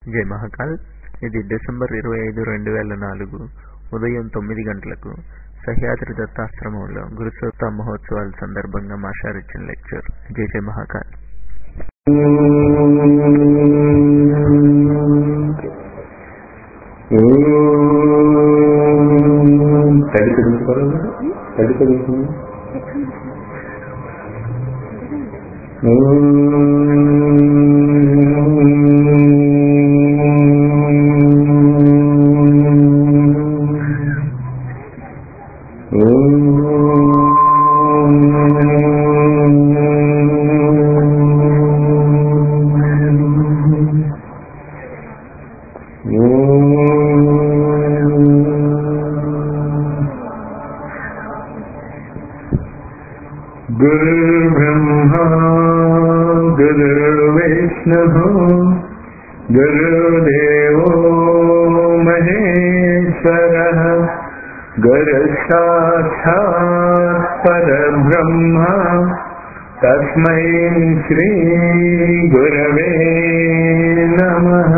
జై మహాకాల్ ఇది డిసెంబర్ ఇరవై ఐదు రెండు వేల నాలుగు ఉదయం తొమ్మిది గంటలకు సహ్యాద్రి దత్తాశ్రమంలో గురుసోత్త మహోత్సవాల సందర్భంగా మాషారిచ్చిన లెక్చర్ జై జై మహాకాల్ తడి తెలుసుకోరు తడి తెలుసు गुरुर्ब्रह्मा गुरुर्विष्णुः गुरुदेवो महेश्वरः गुरुसाक्षात् परब्रह्म तस्मै श्रीगुरवे नमः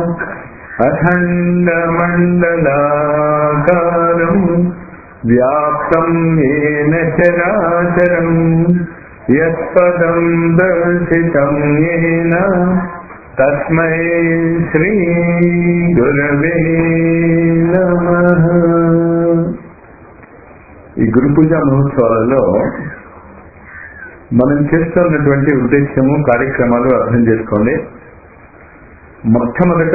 अखण्डमण्डलाकारम् व्याप्तम् येन चराचरम् यत्पदम् दर्शितम् येन तस्मै श्रीगुरवे नमः ఈ గురు పూజ మహోత్సవాలలో మనం చేస్తున్నటువంటి ఉద్దేశము కార్యక్రమాలు అర్థం చేసుకోండి మొట్టమొదట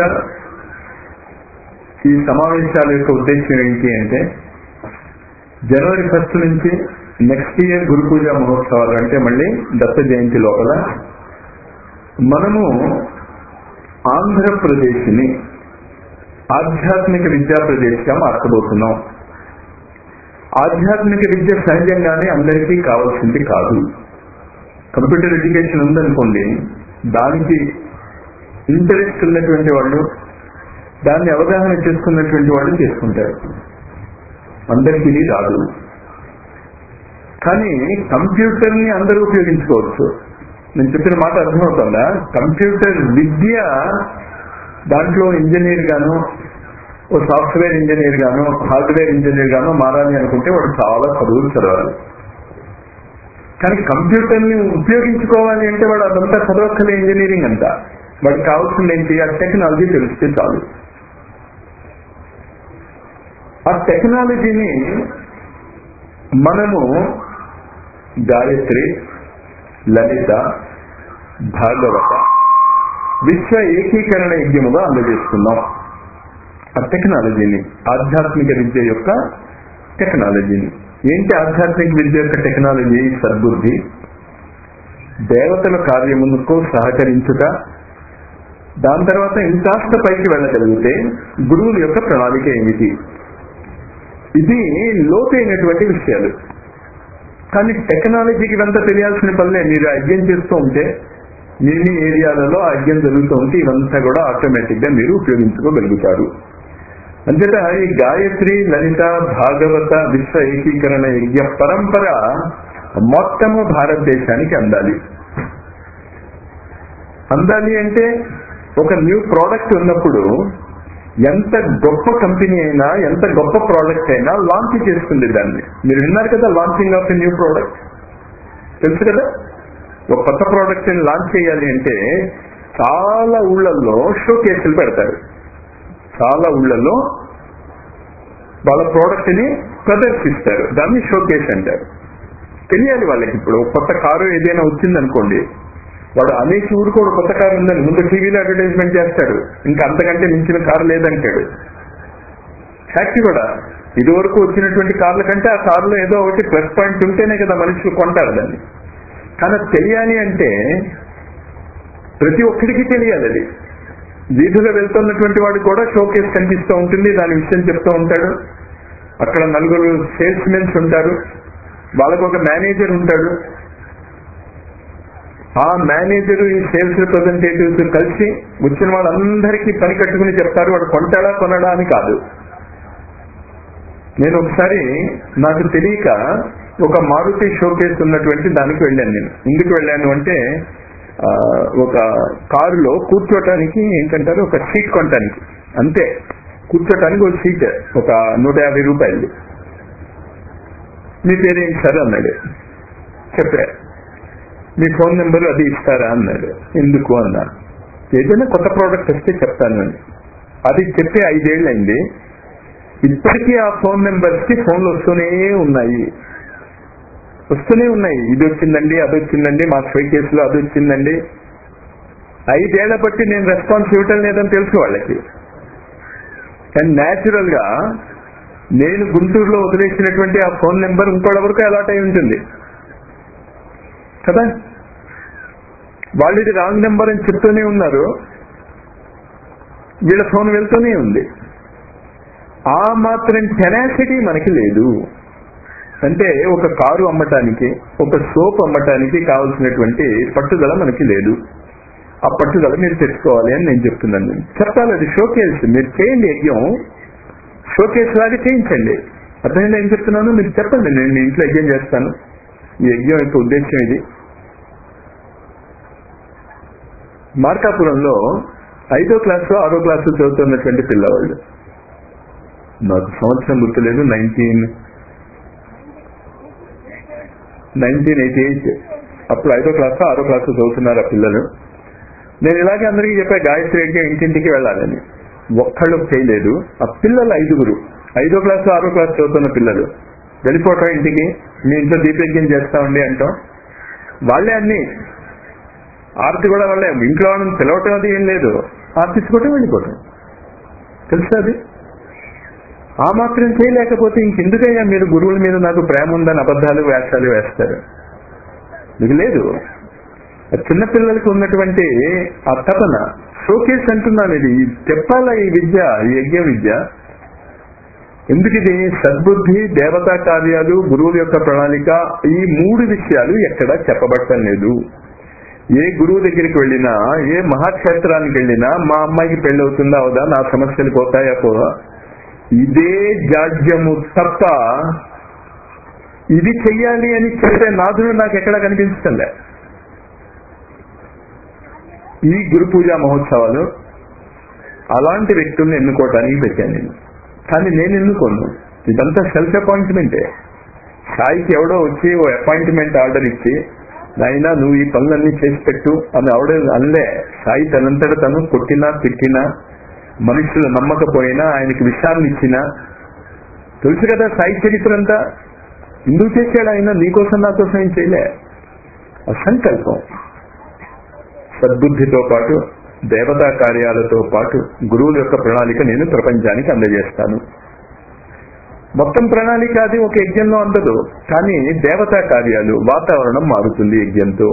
ఈ సమావేశాల యొక్క ఉద్దేశం ఏంటి అంటే జనవరి ఫస్ట్ నుంచి నెక్స్ట్ ఇయర్ గురు పూజ మహోత్సవాలు అంటే మళ్ళీ దత్త జయంతి లోపల మనము ఆంధ్రప్రదేశ్ని ఆధ్యాత్మిక విద్యా ప్రదేశ్గా మార్చబోతున్నాం ఆధ్యాత్మిక విద్య సహజంగానే అందరికీ కావాల్సింది కాదు కంప్యూటర్ ఎడ్యుకేషన్ ఉందనుకోండి దానికి ఇంట్రెస్ట్ ఉన్నటువంటి వాళ్ళు దాన్ని అవగాహన చేసుకున్నటువంటి వాళ్ళు చేసుకుంటారు అందరికీ ఇది రాదు కానీ కంప్యూటర్ని అందరూ ఉపయోగించుకోవచ్చు నేను చెప్పిన మాట అర్థమవుతుందా కంప్యూటర్ విద్య దాంట్లో ఇంజనీర్ గాను ఓ సాఫ్ట్వేర్ ఇంజనీర్ గాను హార్డ్వేర్ ఇంజనీర్ గాను మారాలి అనుకుంటే వాడు చాలా చదువులు చదవాలి కానీ కంప్యూటర్ని ఉపయోగించుకోవాలి అంటే వాడు అదంతా చదవక్కలే ఇంజనీరింగ్ అంతా వాడికి కావాల్సింది ఏంటి ఆ టెక్నాలజీ తెలిస్తే చాలు ఆ టెక్నాలజీని మనము గాయత్రి లలిత భాగవత విశ్వ ఏకీకరణ యజ్ఞముగా అందజేస్తున్నాం ఆ టెక్నాలజీని ఆధ్యాత్మిక విద్య యొక్క టెక్నాలజీని ఏంటి ఆధ్యాత్మిక విద్య యొక్క టెక్నాలజీ సద్బుద్ధి దేవతల కార్యములకు సహకరించుట దాని తర్వాత ఇంకాస్త పైకి వెళ్ళగలిగితే గురువుల యొక్క ప్రణాళిక ఏమిటి ఇది లోతైనటువంటి విషయాలు కానీ టెక్నాలజీకి ఇవంతా తెలియాల్సిన పనులే మీరు అజ్ఞం చేస్తూ ఉంటే మీ మీ ఏరియాలలో అజ్ఞం జరుగుతూ ఉంటే ఇవంతా కూడా ఆటోమేటిక్ గా మీరు ఉపయోగించుకోగలుగుతారు అంతేత ఈ గాయత్రి లలిత భాగవత విశ్వ ఏకీకరణ యజ్ఞ పరంపర మొత్తము భారతదేశానికి అందాలి అందాలి అంటే ఒక న్యూ ప్రోడక్ట్ ఉన్నప్పుడు ఎంత గొప్ప కంపెనీ అయినా ఎంత గొప్ప ప్రోడక్ట్ అయినా లాంచ్ చేస్తుంది దాన్ని మీరు విన్నారు కదా launching of a new product తెలుసు కదా ఒక కొత్త ప్రోడక్ట్ ని లాంచ్ చేయాలి అంటే చాలా ఊళ్ళల్లో షో కేసులు పెడతారు చాలా ఊళ్ళల్లో వాళ్ళ ప్రోడక్ట్ ని ప్రదర్శిస్తారు దాన్ని షో కేస్ అంటారు తెలియాలి వాళ్ళకి ఇప్పుడు కొత్త కారు ఏదైనా వచ్చిందనుకోండి వాడు అనేక ఊరుకోడు కొత్త కారు ఉందని ముందు టీవీలో అడ్వర్టైజ్మెంట్ చేస్తాడు ఇంకా అంతకంటే మించిన కారు లేదంటాడు ఫ్యాక్టరీ కూడా ఇది వరకు వచ్చినటువంటి కార్ల కంటే ఆ కారులో ఏదో ఒకటి ప్లస్ పాయింట్ ఉంటేనే కదా మనుషులు కొంటారు దాన్ని కానీ తెలియాలి అంటే ప్రతి ఒక్కడికి తెలియాలి అది వీధిలో వెళ్తున్నటువంటి వాడు కూడా షోకేస్ కనిపిస్తూ ఉంటుంది దాని విషయం చెప్తూ ఉంటాడు అక్కడ నలుగురు సేల్స్ మెన్స్ ఉంటారు వాళ్ళకు ఒక మేనేజర్ ఉంటాడు ఆ మేనేజర్ ఈ సేల్స్ రిప్రజెంటేటివ్స్ కలిసి వచ్చిన వాళ్ళందరికీ పని కట్టుకుని చెప్తారు వాడు కొంటాడా కొనడా అని కాదు నేను ఒకసారి నాకు తెలియక ఒక మారుతి షోకేస్ ఉన్నటువంటి దానికి వెళ్ళాను నేను ఎందుకు వెళ్ళాను అంటే ఆ, ఒక కారులో కూర్చోటానికి ఏంటంటారు ఒక సీట్ కొనటానికి అంతే కూర్చోటానికి ఒక సీట్ ఒక నూట యాభై రూపాయలు మీ పేరేంటి సార్ అన్నాడు చెప్పా మీ ఫోన్ నెంబర్ అది ఇస్తారా అన్నాడు ఎందుకు అన్నా ఏదైనా కొత్త ప్రోడక్ట్ వస్తే చెప్తాను అని అది చెప్పి ఐదేళ్ళు అయింది ఇప్పటికీ ఆ ఫోన్ నెంబర్స్ కి ఫోన్లు వస్తూనే ఉన్నాయి వస్తూనే ఉన్నాయి ఇది వచ్చిందండి అది వచ్చిందండి మా స్వై కేసులో అది వచ్చిందండి ఐదేళ్ల బట్టి నేను రెస్పాన్స్ ఇవ్వటం లేదని తెలుసు వాళ్ళకి కానీ న్యాచురల్ గా నేను గుంటూరులో వదిలేసినటువంటి ఆ ఫోన్ నెంబర్ ఇంకోళ్ళెవరికో అలాట్ అయి ఉంటుంది కదా వాళ్ళు ఇది రాంగ్ నెంబర్ అని చెప్తూనే ఉన్నారు వీళ్ళ ఫోన్ వెళ్తూనే ఉంది ఆ మాత్రం టెనాసిటీ మనకి లేదు అంటే ఒక కారు అమ్మటానికి ఒక సోప్ అమ్మటానికి కావాల్సినటువంటి పట్టుదల మనకి లేదు ఆ పట్టుదల మీరు తెచ్చుకోవాలి అని నేను చెప్తున్నాను చెప్పాలి అది షోకేస్ మీరు చేయండి యజ్ఞం షోకేస్ లాగా చేయించండి అర్థమైంది ఏం చెప్తున్నాను మీరు చెప్పండి నేను మీ ఇంట్లో యజ్ఞం చేస్తాను ఈ యజ్ఞం యొక్క ఉద్దేశం ఇది మార్కాపురంలో ఐదో క్లాసు ఆరో క్లాసు చదువుతున్నటువంటి పిల్లవాళ్ళు నాకు సంవత్సరం గుర్తులేదు నైన్టీన్ నైన్టీన్ ఎయిటీ ఎయిట్ అప్పుడు ఐదో క్లాస్ ఆరో క్లాస్ చదువుతున్నారు ఆ పిల్లలు నేను ఇలాగే అందరికీ చెప్పా గాయత్రి యజ్ఞం ఇంటింటికి వెళ్ళాలని ఒక్కళ్ళు చేయలేదు ఆ పిల్లలు ఐదుగురు ఐదో క్లాస్ ఆరో క్లాస్ చదువుతున్న పిల్లలు వెళ్ళిపోవటం ఇంటికి మీ ఇంట్లో దీపయజ్ఞం చేస్తామండి అంటాం వాళ్ళే అన్ని ఆర్తి కూడా వాళ్ళే ఇంట్లో వాళ్ళని పిలవటం అది ఏం లేదు ఆర్తించుకోవటం వెళ్ళిపోవటం తెలుసా అది ఆ మాత్రం చేయలేకపోతే ఇంకెందుకయ్యా మీరు గురువుల మీద నాకు ప్రేమ ఉందని అబద్ధాలు వేషాలు వేస్తారు మీకు లేదు చిన్నపిల్లలకి ఉన్నటువంటి ఆ తపన షోకేస్ అంటున్నాను ఇది ఈ చెప్పాల ఈ విద్య ఈ యజ్ఞ విద్య ఎందుకు ఇది సద్బుద్ధి దేవతా కార్యాలు గురువుల యొక్క ప్రణాళిక ఈ మూడు విషయాలు ఎక్కడా చెప్పబట్టం లేదు ఏ గురువు దగ్గరికి వెళ్ళినా ఏ మహాక్షేత్రానికి వెళ్ళినా మా అమ్మాయికి పెళ్లి అవుతుందా అవుదా నా సమస్యలు పోతాయా పోదా ఇదే జాడ్యము తప్ప ఇది చెయ్యాలి అని చెప్పే నాథుడు నాకు ఎక్కడా కనిపించలే ఈ గురు పూజా మహోత్సవాలు అలాంటి వ్యక్తుల్ని ఎన్నుకోవటానికి పెట్టాను నేను కానీ నేను ఎన్నుకోను ఇదంతా సెల్ఫ్ అపాయింట్మెంటే సాయికి ఎవడో వచ్చి ఓ అపాయింట్మెంట్ ఆర్డర్ ఇచ్చి నాయనా నువ్వు ఈ పనులన్నీ చేసి పెట్టు అని ఆవిడ అనలే సాయి తనంతట తను కొట్టినా తిట్టినా మనుషులు నమ్మకపోయినా ఆయనకి విషయాన్ని ఇచ్చినా తెలుసు కదా సాయి చరిత్ర అంతా ఎందుకు చేశాడు ఆయన నీకోసం నా కోసం ఏం చేయలే ఆ సంకల్పం సద్బుద్ధితో పాటు దేవతా కార్యాలతో పాటు గురువుల యొక్క ప్రణాళిక నేను ప్రపంచానికి అందజేస్తాను మొత్తం ప్రణాళిక అది ఒక యజ్ఞంలో అందదు కానీ దేవతా కార్యాలు వాతావరణం మారుతుంది యజ్ఞంతో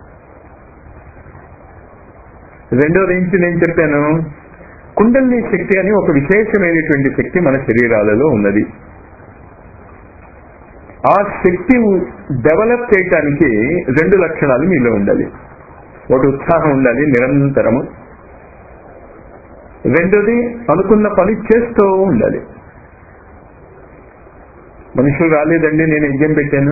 రెండోది ఏంటి నేను చెప్పాను కుండలిని శక్తి అని ఒక విశేషమైనటువంటి శక్తి మన శరీరాలలో ఉన్నది ఆ శక్తి డెవలప్ చేయటానికి రెండు లక్షణాలు మీలో ఉండాలి ఒకటి ఉత్సాహం ఉండాలి నిరంతరము రెండోది అనుకున్న పని చేస్తూ ఉండాలి మనుషులు రాలేదండి నేను యజ్ఞం పెట్టాను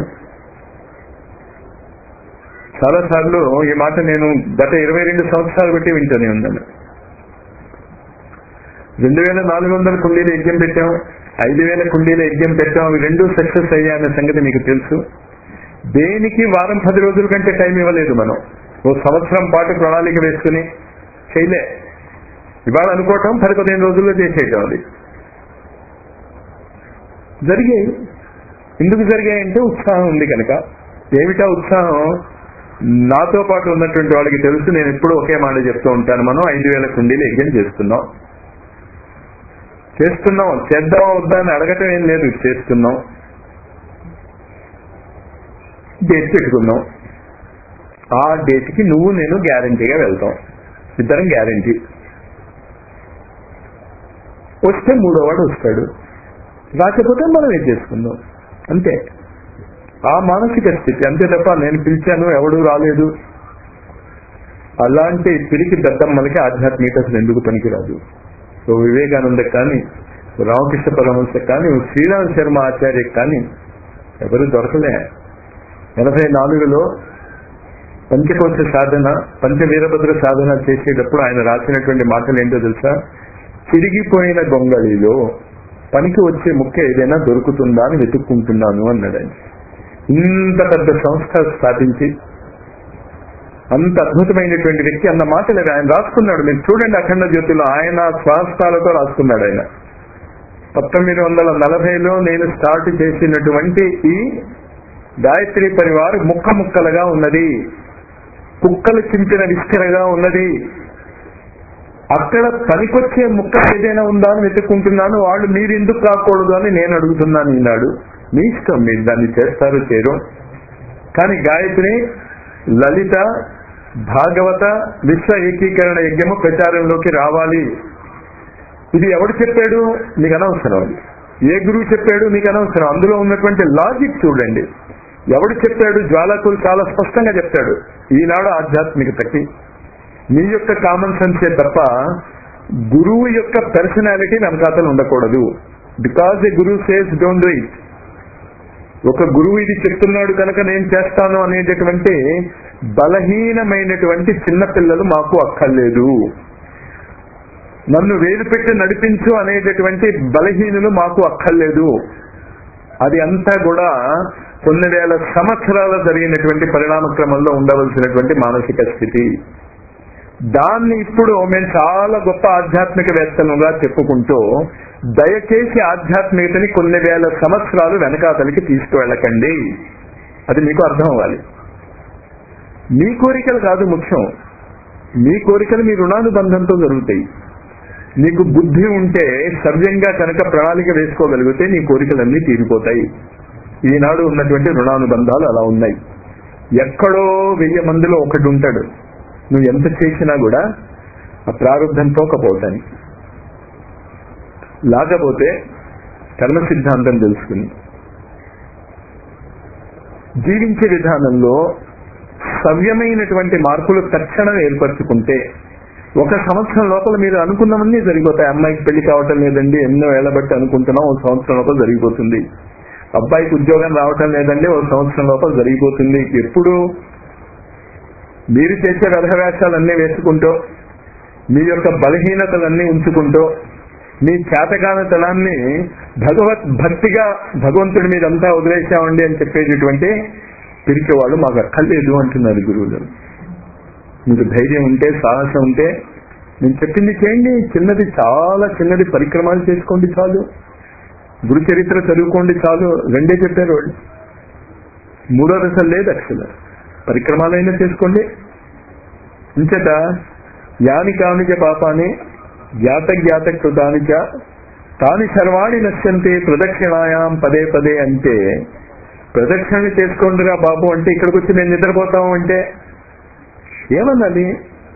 చాలా సార్లు ఈ మాట నేను గత ఇరవై రెండు సంవత్సరాలు బట్టి వింటూనే ఉన్నాను రెండు వేల నాలుగు వందల కుండీలు యజ్ఞం పెట్టాం ఐదు వేల కుండీల యజ్ఞం పెట్టాం అవి రెండు సక్సెస్ అయ్యాయన్న సంగతి మీకు తెలుసు దేనికి వారం పది రోజుల కంటే టైం ఇవ్వలేదు మనం ఓ సంవత్సరం పాటు ప్రణాళిక వేసుకుని చేయలే ఇవాళ అనుకోవటం పది పదిహేను రోజుల్లో చేసేయటం అది జరిగాయి ఎందుకు జరిగాయంటే ఉత్సాహం ఉంది కనుక ఏమిటా ఉత్సాహం నాతో పాటు ఉన్నటువంటి వాళ్ళకి తెలుసు నేను ఎప్పుడు ఒకే మాట చెప్తూ ఉంటాను మనం ఐదు వేల కుండీలు యజ్ఞం చేస్తున్నాం చేస్తున్నాం చేద్దాం వద్దా అని అడగటం ఏం లేదు చేస్తున్నాం డేట్ పెట్టుకుందాం ఆ డేట్ కి నువ్వు నేను గ్యారంటీగా వెళ్తాం ఇద్దరం గ్యారంటీ వస్తే మూడో వాడు వస్తాడు రాకపోతే మనం ఏం చేసుకుందాం అంతే ఆ మానసిక స్థితి అంతే తప్ప నేను పిలిచాను ఎవడు రాలేదు అలాంటి పిరికి దద్దమ్మలకి ఆధ్యాత్మికత అసలు ఎందుకు పనికిరాదు ఓ వివేకానంద కానీ ఓ రామకృష్ణ పరమహంస కానీ ఓ శ్రీరామ్ శర్మ ఆచార్య కానీ ఎవరు దొరకలే ఎనభై నాలుగులో పంచకోశ సాధన పంచవీరభద్ర సాధన చేసేటప్పుడు ఆయన రాసినటువంటి మాటలు ఏంటో తెలుసా చిరిగిపోయిన గొంగళిలో పనికి వచ్చే ముక్క ఏదైనా దొరుకుతుందా అని వెతుక్కుంటున్నాను అన్నాడు ఆయన ఇంత పెద్ద సంస్థ స్థాపించి అంత అద్భుతమైనటువంటి వ్యక్తి అన్న మాటలు ఆయన రాసుకున్నాడు మీరు చూడండి అఖండ జ్యోతిలో ఆయన స్వహస్తాలతో రాసుకున్నాడు ఆయన పంతొమ్మిది వందల నలభైలో నేను స్టార్ట్ చేసినటువంటి ఈ గాయత్రి పరివార్ ముక్క ముక్కలుగా ఉన్నది కుక్కలు చింపిన విస్తరగా ఉన్నది అక్కడ పనికొచ్చే ముక్క ఏదైనా ఉందా అని వెతుక్కుంటున్నాను వాళ్ళు మీరు ఎందుకు కాకూడదు అని నేను అడుగుతున్నాను ఈనాడు మీ ఇష్టం మీరు దాన్ని చేస్తారు చేయరు కానీ గాయత్రి లలిత భాగవత విశ్వ ఏకీకరణ యజ్ఞము ప్రచారంలోకి రావాలి ఇది ఎవడు చెప్పాడు మీకు అనవసరం అది ఏ గురువు చెప్పాడు మీకు అనవసరం అందులో ఉన్నటువంటి లాజిక్ చూడండి ఎవడు చెప్పాడు జ్వాలకులు చాలా స్పష్టంగా చెప్తాడు ఈనాడు ఆధ్యాత్మికతకి మీ యొక్క కామన్ సెన్సే తప్ప గురువు యొక్క పర్సనాలిటీ వెనకాతలు ఉండకూడదు బికాజ్ ఏ గురువు సేస్ డోంట్ డూ ఇట్ ఒక గురువు ఇది చెప్తున్నాడు కనుక నేను చేస్తాను అనేటటువంటి బలహీనమైనటువంటి చిన్న పిల్లలు మాకు అక్కర్లేదు నన్ను వేలు పెట్టి నడిపించు అనేటటువంటి బలహీనులు మాకు అక్కర్లేదు అది అంతా కూడా కొన్ని వేల సంవత్సరాల జరిగినటువంటి పరిణామ క్రమంలో ఉండవలసినటువంటి మానసిక స్థితి దాన్ని ఇప్పుడు మేము చాలా గొప్ప ఆధ్యాత్మికవేత్తలుగా చెప్పుకుంటూ దయచేసి ఆధ్యాత్మికతని కొన్ని వేల సంవత్సరాలు వెనకాతలికి తీసుకువెళ్ళకండి అది మీకు అర్థం అవ్వాలి మీ కోరికలు కాదు ముఖ్యం మీ కోరికలు మీ రుణానుబంధంతో జరుగుతాయి నీకు బుద్ధి ఉంటే సవ్యంగా కనుక ప్రణాళిక వేసుకోగలిగితే నీ కోరికలన్నీ తీరిపోతాయి ఈనాడు ఉన్నటువంటి రుణానుబంధాలు అలా ఉన్నాయి ఎక్కడో వెయ్యి మందిలో ఒకటి ఉంటాడు నువ్వు ఎంత చేసినా కూడా ఆ ప్రారంభం పోకపోతానికి లేకపోతే కర్మ సిద్ధాంతం తెలుసుకుని జీవించే విధానంలో సవ్యమైనటువంటి మార్పులు తక్షణం ఏర్పరచుకుంటే ఒక సంవత్సరం లోపల మీరు అనుకున్నవన్నీ జరిగిపోతాయి అమ్మాయికి పెళ్లి కావటం లేదండి ఎన్నో ఏళ్ల బట్టి అనుకుంటున్నాం ఒక సంవత్సరం లోపల జరిగిపోతుంది అబ్బాయికి ఉద్యోగం రావటం లేదండి ఒక సంవత్సరం లోపల జరిగిపోతుంది ఎప్పుడు మీరు చేసే వ్యధవేషాలన్నీ వేసుకుంటూ మీ యొక్క బలహీనతలన్నీ ఉంచుకుంటూ మీ చేతకానతనాన్ని భగవత్ భక్తిగా భగవంతుడి మీదంతా వదిలేశామండి అని చెప్పేటటువంటి పిరికి వాళ్ళు మాకు అక్కర్లేదు అంటున్నారు గురువులు మీకు ధైర్యం ఉంటే సాహసం ఉంటే నేను చెప్పింది చేయండి చిన్నది చాలా చిన్నది పరిక్రమాలు చేసుకోండి చాలు గురు చరిత్ర చదువుకోండి చాలు రెండే చెప్పారు వాళ్ళు మూడో దశ లేదు అసలు పరిక్రమాలైనా చేసుకోండి ఇంచట యాని కానిచ పాపాని జ్ఞాత జ్ఞాత కృతానిచ తాని సర్వాణి నశ్యంతే ప్రదక్షిణాయాం పదే పదే అంటే ప్రదక్షిణ చేసుకోండిరా బాబు అంటే ఇక్కడికి వచ్చి నేను నిద్రపోతాము అంటే ఏమన్నది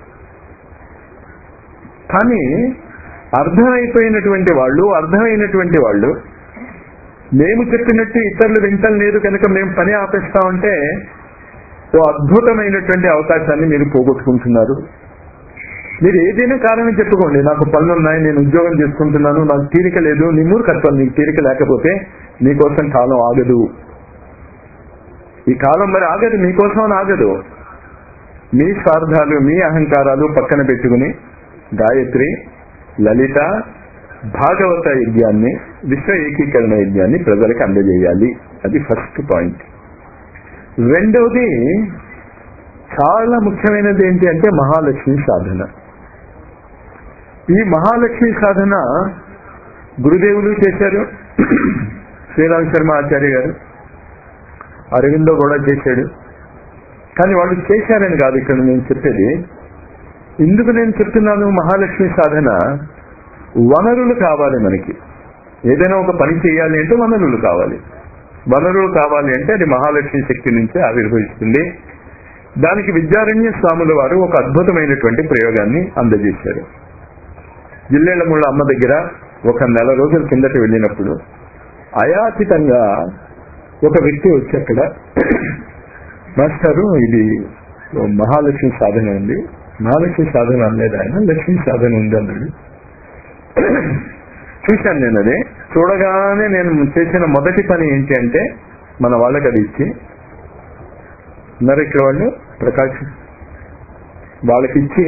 కానీ అర్థమైపోయినటువంటి వాళ్ళు అర్థమైనటువంటి వాళ్ళు మేము చెప్పినట్టు ఇతరులు వింటం లేదు కనుక మేము పని ఆపేస్తామంటే ఓ అద్భుతమైనటువంటి అవకాశాన్ని మీరు పోగొట్టుకుంటున్నారు మీరు ఏదైనా కారణం చెప్పుకోండి నాకు పనులు ఉన్నాయి నేను ఉద్యోగం చేసుకుంటున్నాను నాకు తీరిక లేదు నీ మూర్ఖత్వం నీకు తీరిక లేకపోతే నీకోసం కాలం ఆగదు ఈ కాలం మరి ఆగదు మీకోసం అని ఆగదు మీ స్వార్థాలు మీ అహంకారాలు పక్కన పెట్టుకుని గాయత్రి లలిత భాగవత యజ్ఞాన్ని విశ్వ ఏకీకరణ యజ్ఞాన్ని ప్రజలకు అందజేయాలి అది ఫస్ట్ పాయింట్ రెండవది చాలా ముఖ్యమైనది ఏంటి అంటే మహాలక్ష్మి సాధన ఈ మహాలక్ష్మి సాధన గురుదేవులు చేశారు శ్రీరామ్ శర్మ ఆచార్య గారు అరవిందో కూడా చేశాడు కానీ వాళ్ళు చేశారని కాదు ఇక్కడ నేను చెప్పేది ఎందుకు నేను చెప్తున్నాను మహాలక్ష్మి సాధన వనరులు కావాలి మనకి ఏదైనా ఒక పని చేయాలి అంటే వనరులు కావాలి వనరులు కావాలి అంటే అది మహాలక్ష్మి శక్తి నుంచే ఆవిర్భవిస్తుంది దానికి విద్యారణ్య స్వాముల వారు ఒక అద్భుతమైనటువంటి ప్రయోగాన్ని అందజేశారు జిల్లేళ్లముళ్ళ అమ్మ దగ్గర ఒక నెల రోజుల కిందట వెళ్ళినప్పుడు అయాచితంగా ఒక వ్యక్తి వచ్చి అక్కడ మాస్టారు ఇది మహాలక్ష్మి సాధన ఉంది మహాలక్ష్మి సాధన అనలేదు ఆయన లక్ష్మీ సాధన ఉంది అన్నాడు చూశాను నేను అది చూడగానే నేను చేసిన మొదటి పని ఏంటి అంటే మన వాళ్ళకి అది ఇచ్చి ఉన్నారు ఇక్కడ వాళ్ళు ప్రకాష్ వాళ్ళకిచ్చి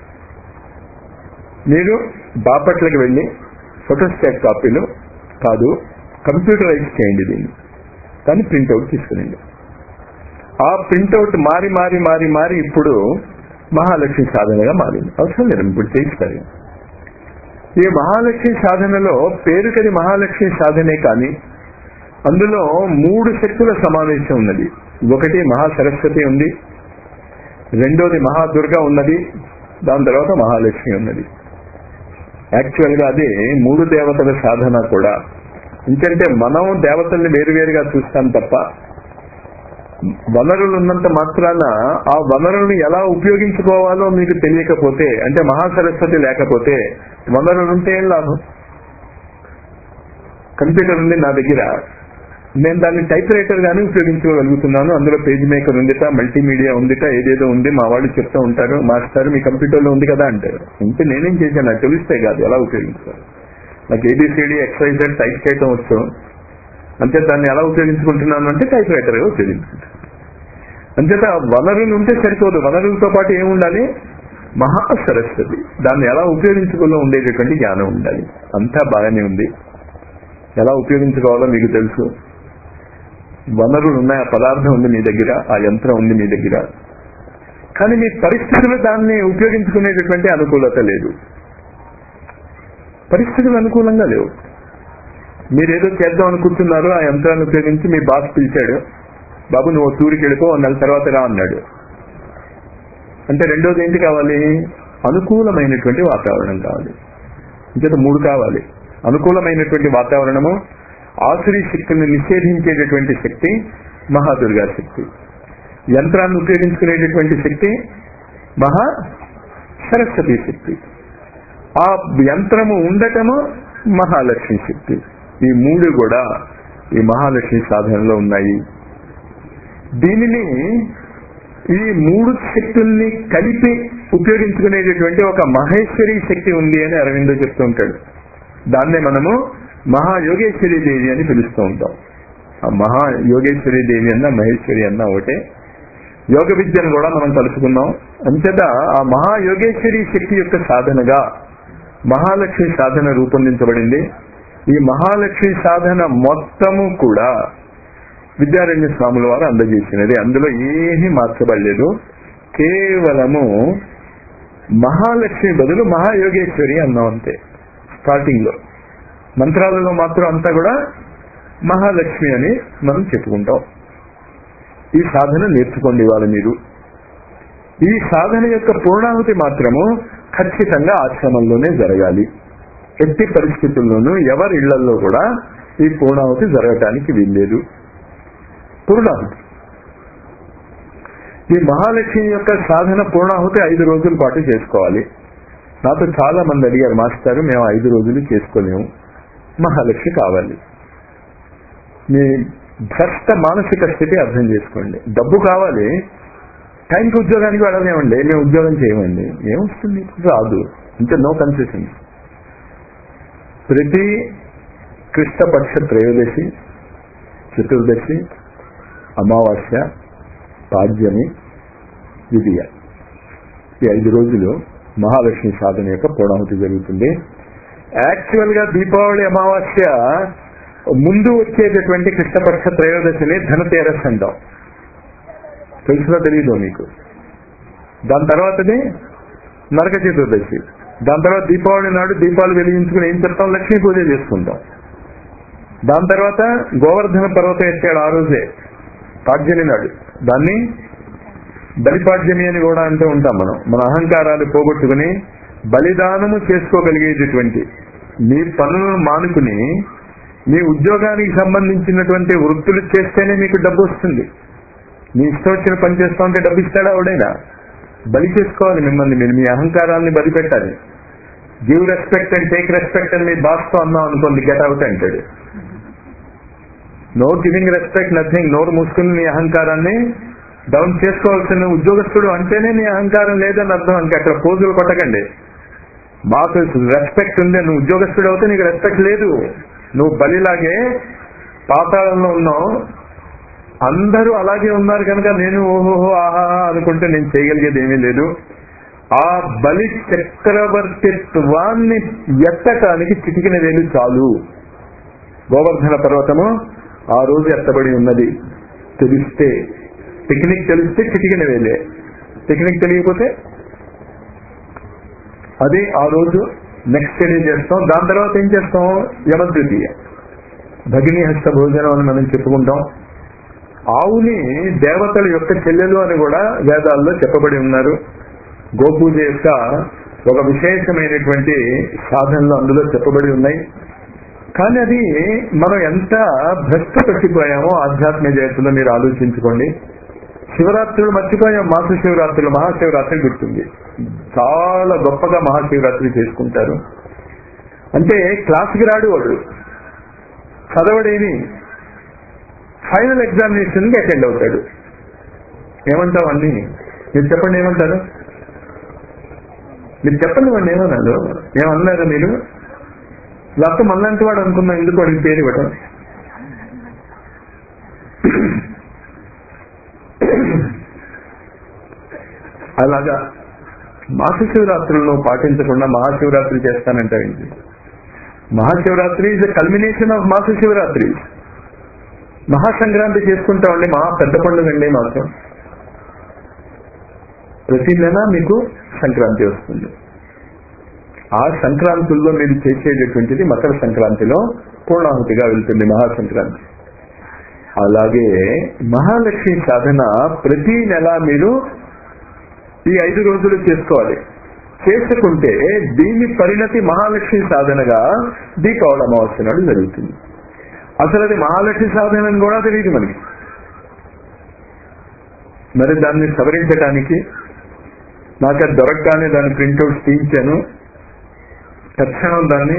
మీరు బాపట్లకి వెళ్ళి ఫోటోస్టాట్ కాపీలు కాదు కంప్యూటరైజ్ చేయండి దీన్ని కానీ ప్రింట్అవుట్ తీసుకురండి ఆ ప్రింట్అవుట్ మారి మారి మారి మారి ఇప్పుడు మహాలక్ష్మి సాధనగా మారింది అవసరం లేదు ఇప్పుడు చేయిస్తారు ఈ మహాలక్ష్మి సాధనలో పేరుకది మహాలక్ష్మి సాధనే కానీ అందులో మూడు శక్తుల సమావేశం ఉన్నది ఒకటి మహాసరస్వతి ఉంది రెండోది మహాదుర్గ ఉన్నది దాని తర్వాత మహాలక్ష్మి ఉన్నది యాక్చువల్ గా అది మూడు దేవతల సాధన కూడా ఎందుకంటే మనం దేవతల్ని వేరువేరుగా చూస్తాం తప్ప వనరులు ఉన్నంత మాత్రాన ఆ వనరులను ఎలా ఉపయోగించుకోవాలో మీకు తెలియకపోతే అంటే మహాసరస్వతి లేకపోతే వనరులుంటే ఏం లాభం కంప్యూటర్ ఉంది నా దగ్గర నేను దాన్ని టైప్ రైటర్ గానీ ఉపయోగించుకోగలుగుతున్నాను అందులో పేజ్ మేకర్ ఉందిట మల్టీమీడియా ఉందిట ఏదేదో ఉంది మా వాళ్ళు చెప్తూ ఉంటారు మాస్టర్ మీ కంప్యూటర్లో ఉంది కదా అంటారు ఉంటే నేనేం చేశాను నాకు తెలిస్తే కాదు ఎలా ఉపయోగించాలి నాకు ఏబిసిడి ఎక్సైజెడ్ టైప్ చేయటం వచ్చు అంతే దాన్ని ఎలా ఉపయోగించుకుంటున్నాను అంటే టైప్ రైటర్ గా ఉపయోగించుకుంటాను అంతేత వనరులు ఉంటే సరిపోదు వనరులతో పాటు ఏముండాలి మహా సరస్వతి దాన్ని ఎలా ఉపయోగించుకోలో ఉండేటటువంటి జ్ఞానం ఉండాలి అంతా బాగానే ఉంది ఎలా ఉపయోగించుకోవాలో మీకు తెలుసు వనరులు ఉన్నాయి ఆ పదార్థం ఉంది మీ దగ్గర ఆ యంత్రం ఉంది మీ దగ్గర కానీ మీ పరిస్థితులు దాన్ని ఉపయోగించుకునేటటువంటి అనుకూలత లేదు పరిస్థితులు అనుకూలంగా లేవు మీరేదో చేద్దాం అనుకుంటున్నారు ఆ యంత్రాన్ని ఉపయోగించి మీ బాస్ పిలిచాడు బాబు నువ్వు టూర్కి వెళ్ళిపో నెల తర్వాత రా అన్నాడు అంటే రెండోది ఏంటి కావాలి అనుకూలమైనటువంటి వాతావరణం కావాలి ఇంకేత మూడు కావాలి అనుకూలమైనటువంటి వాతావరణము ఆసురి శక్తిని నిషేధించేటటువంటి శక్తి మహాదుర్గా శక్తి యంత్రాన్ని ఉపయోగించుకునేటటువంటి శక్తి మహా సరస్వతి శక్తి ఆ యంత్రము ఉండటము మహాలక్ష్మి శక్తి ఈ మూడు కూడా ఈ మహాలక్ష్మి సాధనలో ఉన్నాయి దీనిని ఈ మూడు శక్తుల్ని కలిపి ఉపయోగించుకునేటటువంటి ఒక మహేశ్వరి శక్తి ఉంది అని అరవిందో చెప్తూ ఉంటాడు దాన్నే మనము మహాయోగేశ్వరి దేవి అని పిలుస్తూ ఉంటాం ఆ మహా యోగేశ్వరి దేవి అన్న మహేశ్వరి అన్న ఒకటే యోగ విద్యను కూడా మనం కలుసుకున్నాం అంతేత ఆ మహాయోగేశ్వరి శక్తి యొక్క సాధనగా మహాలక్ష్మి సాధన రూపొందించబడింది ఈ మహాలక్ష్మి సాధన మొత్తము కూడా విద్యారణ్య స్వాముల వారు అందజేసినది అందులో ఏమీ మార్చబడలేదు కేవలము మహాలక్ష్మి బదులు మహాయోగేశ్వరి అన్నాం అంతే స్టార్టింగ్ లో మంత్రాలలో మాత్రం అంతా కూడా మహాలక్ష్మి అని మనం చెప్పుకుంటాం ఈ సాధన నేర్చుకోండి ఇవాళ మీరు ఈ సాధన యొక్క పూర్ణాహుతి మాత్రము ఖచ్చితంగా ఆశ్రమంలోనే జరగాలి ఎట్టి పరిస్థితుల్లోనూ ఎవరి ఇళ్లలో కూడా ఈ పూర్ణాహుతి జరగటానికి వీల్లేదు పూర్ణాహుతి ఈ మహాలక్ష్మి యొక్క సాధన పూర్ణాహుతి ఐదు రోజుల పాటు చేసుకోవాలి నాతో చాలా మంది అడిగారు మాస్టారు మేము ఐదు రోజులు చేసుకోలేము మహాలక్ష్మి కావాలి మీ భ్రష్ట మానసిక స్థితి అర్థం చేసుకోండి డబ్బు కావాలి టైంకి ఉద్యోగానికి వెళ్ళలేమండి మేము ఉద్యోగం చేయమండి ఏమొస్తుంది రాదు ఇంకా నో కన్సెషన్ ప్రతి కృష్ణపక్ష త్రయోదశి చతుర్దశి అమావాస్య పాడ్యమి విధియ ఈ ఐదు రోజులు మహాలక్ష్మి సాధన యొక్క పూర్ణాహుతి జరుగుతుంది యాక్చువల్ గా దీపావళి అమావాస్య ముందు వచ్చేటటువంటి కృష్ణపక్ష త్రయోదశిని ధనతేరస్ అంటాం తెలుసులో తెలియదు మీకు దాని తర్వాతది నరక చతుర్దశి దాని తర్వాత దీపావళి నాడు దీపాలు వెలిగించుకుని ఏం చెప్తాం లక్ష్మీ పూజ చేసుకుంటాం దాని తర్వాత గోవర్ధన పర్వతం ఎత్తాడు ఆ రోజే పాడ్యమి నాడు దాన్ని బలిపాడ్యమి అని కూడా అంటూ ఉంటాం మనం మన అహంకారాలు పోగొట్టుకుని బలిదానము చేసుకోగలిగేటటువంటి మీ పనులను మానుకుని మీ ఉద్యోగానికి సంబంధించినటువంటి వృత్తులు చేస్తేనే మీకు డబ్బు వస్తుంది మీ ఇష్టం వచ్చిన పని చేస్తా ఉంటే డబ్బు ఇస్తాడా ఎవడైనా బలి చేసుకోవాలి మిమ్మల్ని మీరు మీ అహంకారాన్ని బలి పెట్టాలి give respect and take respect అని మీ బాస్తో అన్నాం అనుకోండి గెట్ అవుట్ అంటాడు నో గివింగ్ రెస్పెక్ట్ నథింగ్ నోరు మూసుకుని నీ అహంకారాన్ని డౌన్ చేసుకోవాల్సిన ఉద్యోగస్తుడు అంటేనే నీ అహంకారం లేదని అర్థం అంక అక్కడ పోజులు కొట్టకండి మాకు రెస్పెక్ట్ ఉంది నువ్వు ఉద్యోగస్తుడు అవుతే నీకు రెస్పెక్ట్ లేదు నువ్వు బలిలాగే పాతాళంలో ఉన్నావు అందరూ అలాగే ఉన్నారు కనుక నేను ఓహోహో ఆహా అనుకుంటే నేను చేయగలిగేది ఏమీ లేదు ఆ బలి చక్రవర్తిత్వాన్ని ఎత్తటానికి చిటికిన వేలు చాలు గోవర్ధన పర్వతము ఆ రోజు ఎత్తబడి ఉన్నది తెలిస్తే టెక్నిక్ తెలిస్తే చిటికిన వేలే టెక్నిక్ తెలియకపోతే అది ఆ రోజు నెక్స్ట్ డే చేస్తాం దాని తర్వాత ఏం చేస్తాం యమద్వితీయ భగిని హస్త భోజనం అని మనం చెప్పుకుంటాం ఆవుని దేవతల యొక్క చెల్లెలు అని కూడా వేదాల్లో చెప్పబడి ఉన్నారు గోపూజ యొక్క ఒక విశేషమైనటువంటి సాధనలు అందులో చెప్పబడి ఉన్నాయి కానీ అది మనం ఎంత భ్రష్ట పట్టిపోయామో ఆధ్యాత్మిక జగత్తులో మీరు ఆలోచించుకోండి శివరాత్రులు మర్చిపోయాం మాస శివరాత్రులు మహాశివరాత్రి గుర్తుంది చాలా గొప్పగా మహాశివరాత్రి చేసుకుంటారు అంటే క్లాస్కి రాడు వాడు చదవడేమి ఫైనల్ ఎగ్జామినేషన్ కి అటెండ్ అవుతాడు ఏమంటావు అన్ని మీరు చెప్పండి ఏమంటారు మీరు చెప్పండి వాడిని ఏమన్నారు ఏమన్నారు మీరు లేకపోతే మళ్ళంటి వాడు అనుకున్నా ఎందుకు వాడికి పేరు ఇవ్వటం అలాగా మాసశివరాత్రులను పాటించకుండా మహాశివరాత్రి చేస్తానంటారండి Mahashivratri is the culmination of Masashivratri Mahasankranti చేసుకుంటామండి మహా పెద్ద పండుగ అండి మాత్రం ప్రతి నెల మీకు సంక్రాంతి వస్తుంది ఆ సంక్రాంతుల్లో మీరు చేసేటటువంటిది మకర సంక్రాంతిలో పూర్ణాహుతిగా వెళ్తుంది మహాసంక్రాంతి అలాగే మహాలక్ష్మి సాధన ప్రతి నెల మీరు ఈ ఐదు రోజులు చేసుకోవాలి చేసుకుంటే దీని పరిణతి మహాలక్ష్మి సాధనగా దీపావళి అమావాస్య నాడు జరుగుతుంది అసలు అది మహాలక్ష్మి సాధన అని కూడా తెలియదు మనకి మరి దాన్ని సవరించడానికి నాకు అది దొరకగానే దాని ప్రింట్అవుట్స్ తీయించాను తక్షణం దాన్ని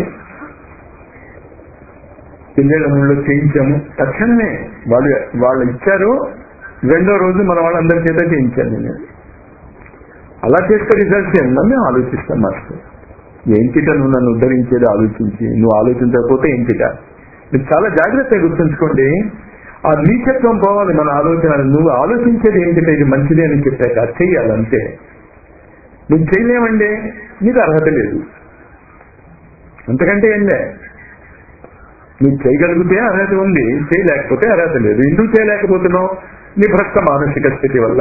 పిల్లల చేయించాము తక్షణమే వాళ్ళు వాళ్ళు ఇచ్చారు రెండో రోజు మన వాళ్ళందరి చేత చేయించాను నేను అలా చేస్తే రిజల్ట్స్ ఏంటని మేము ఆలోచిస్తాం మాస్టర్ ఏంటిట నువ్వు నన్ను ఉద్ధరించేది ఆలోచించి నువ్వు ఆలోచించకపోతే ఏంటిట మీరు చాలా జాగ్రత్తగా గుర్తుంచుకోండి ఆ నీచత్వం పోవాలి మన ఆలోచన నువ్వు ఆలోచించేది ఏంటిట ఇది మంచిది అని చెప్పాక చెయ్యాలంతే నువ్వు చేయలేమండి నీకు అర్హత లేదు అంతకంటే ఏంలే నువ్వు చేయగలిగితే అర్హత ఉంది చేయలేకపోతే అర్హత లేదు ఎందుకు చేయలేకపోతున్నావు నీ భ్రష్ట మానసిక స్థితి వల్ల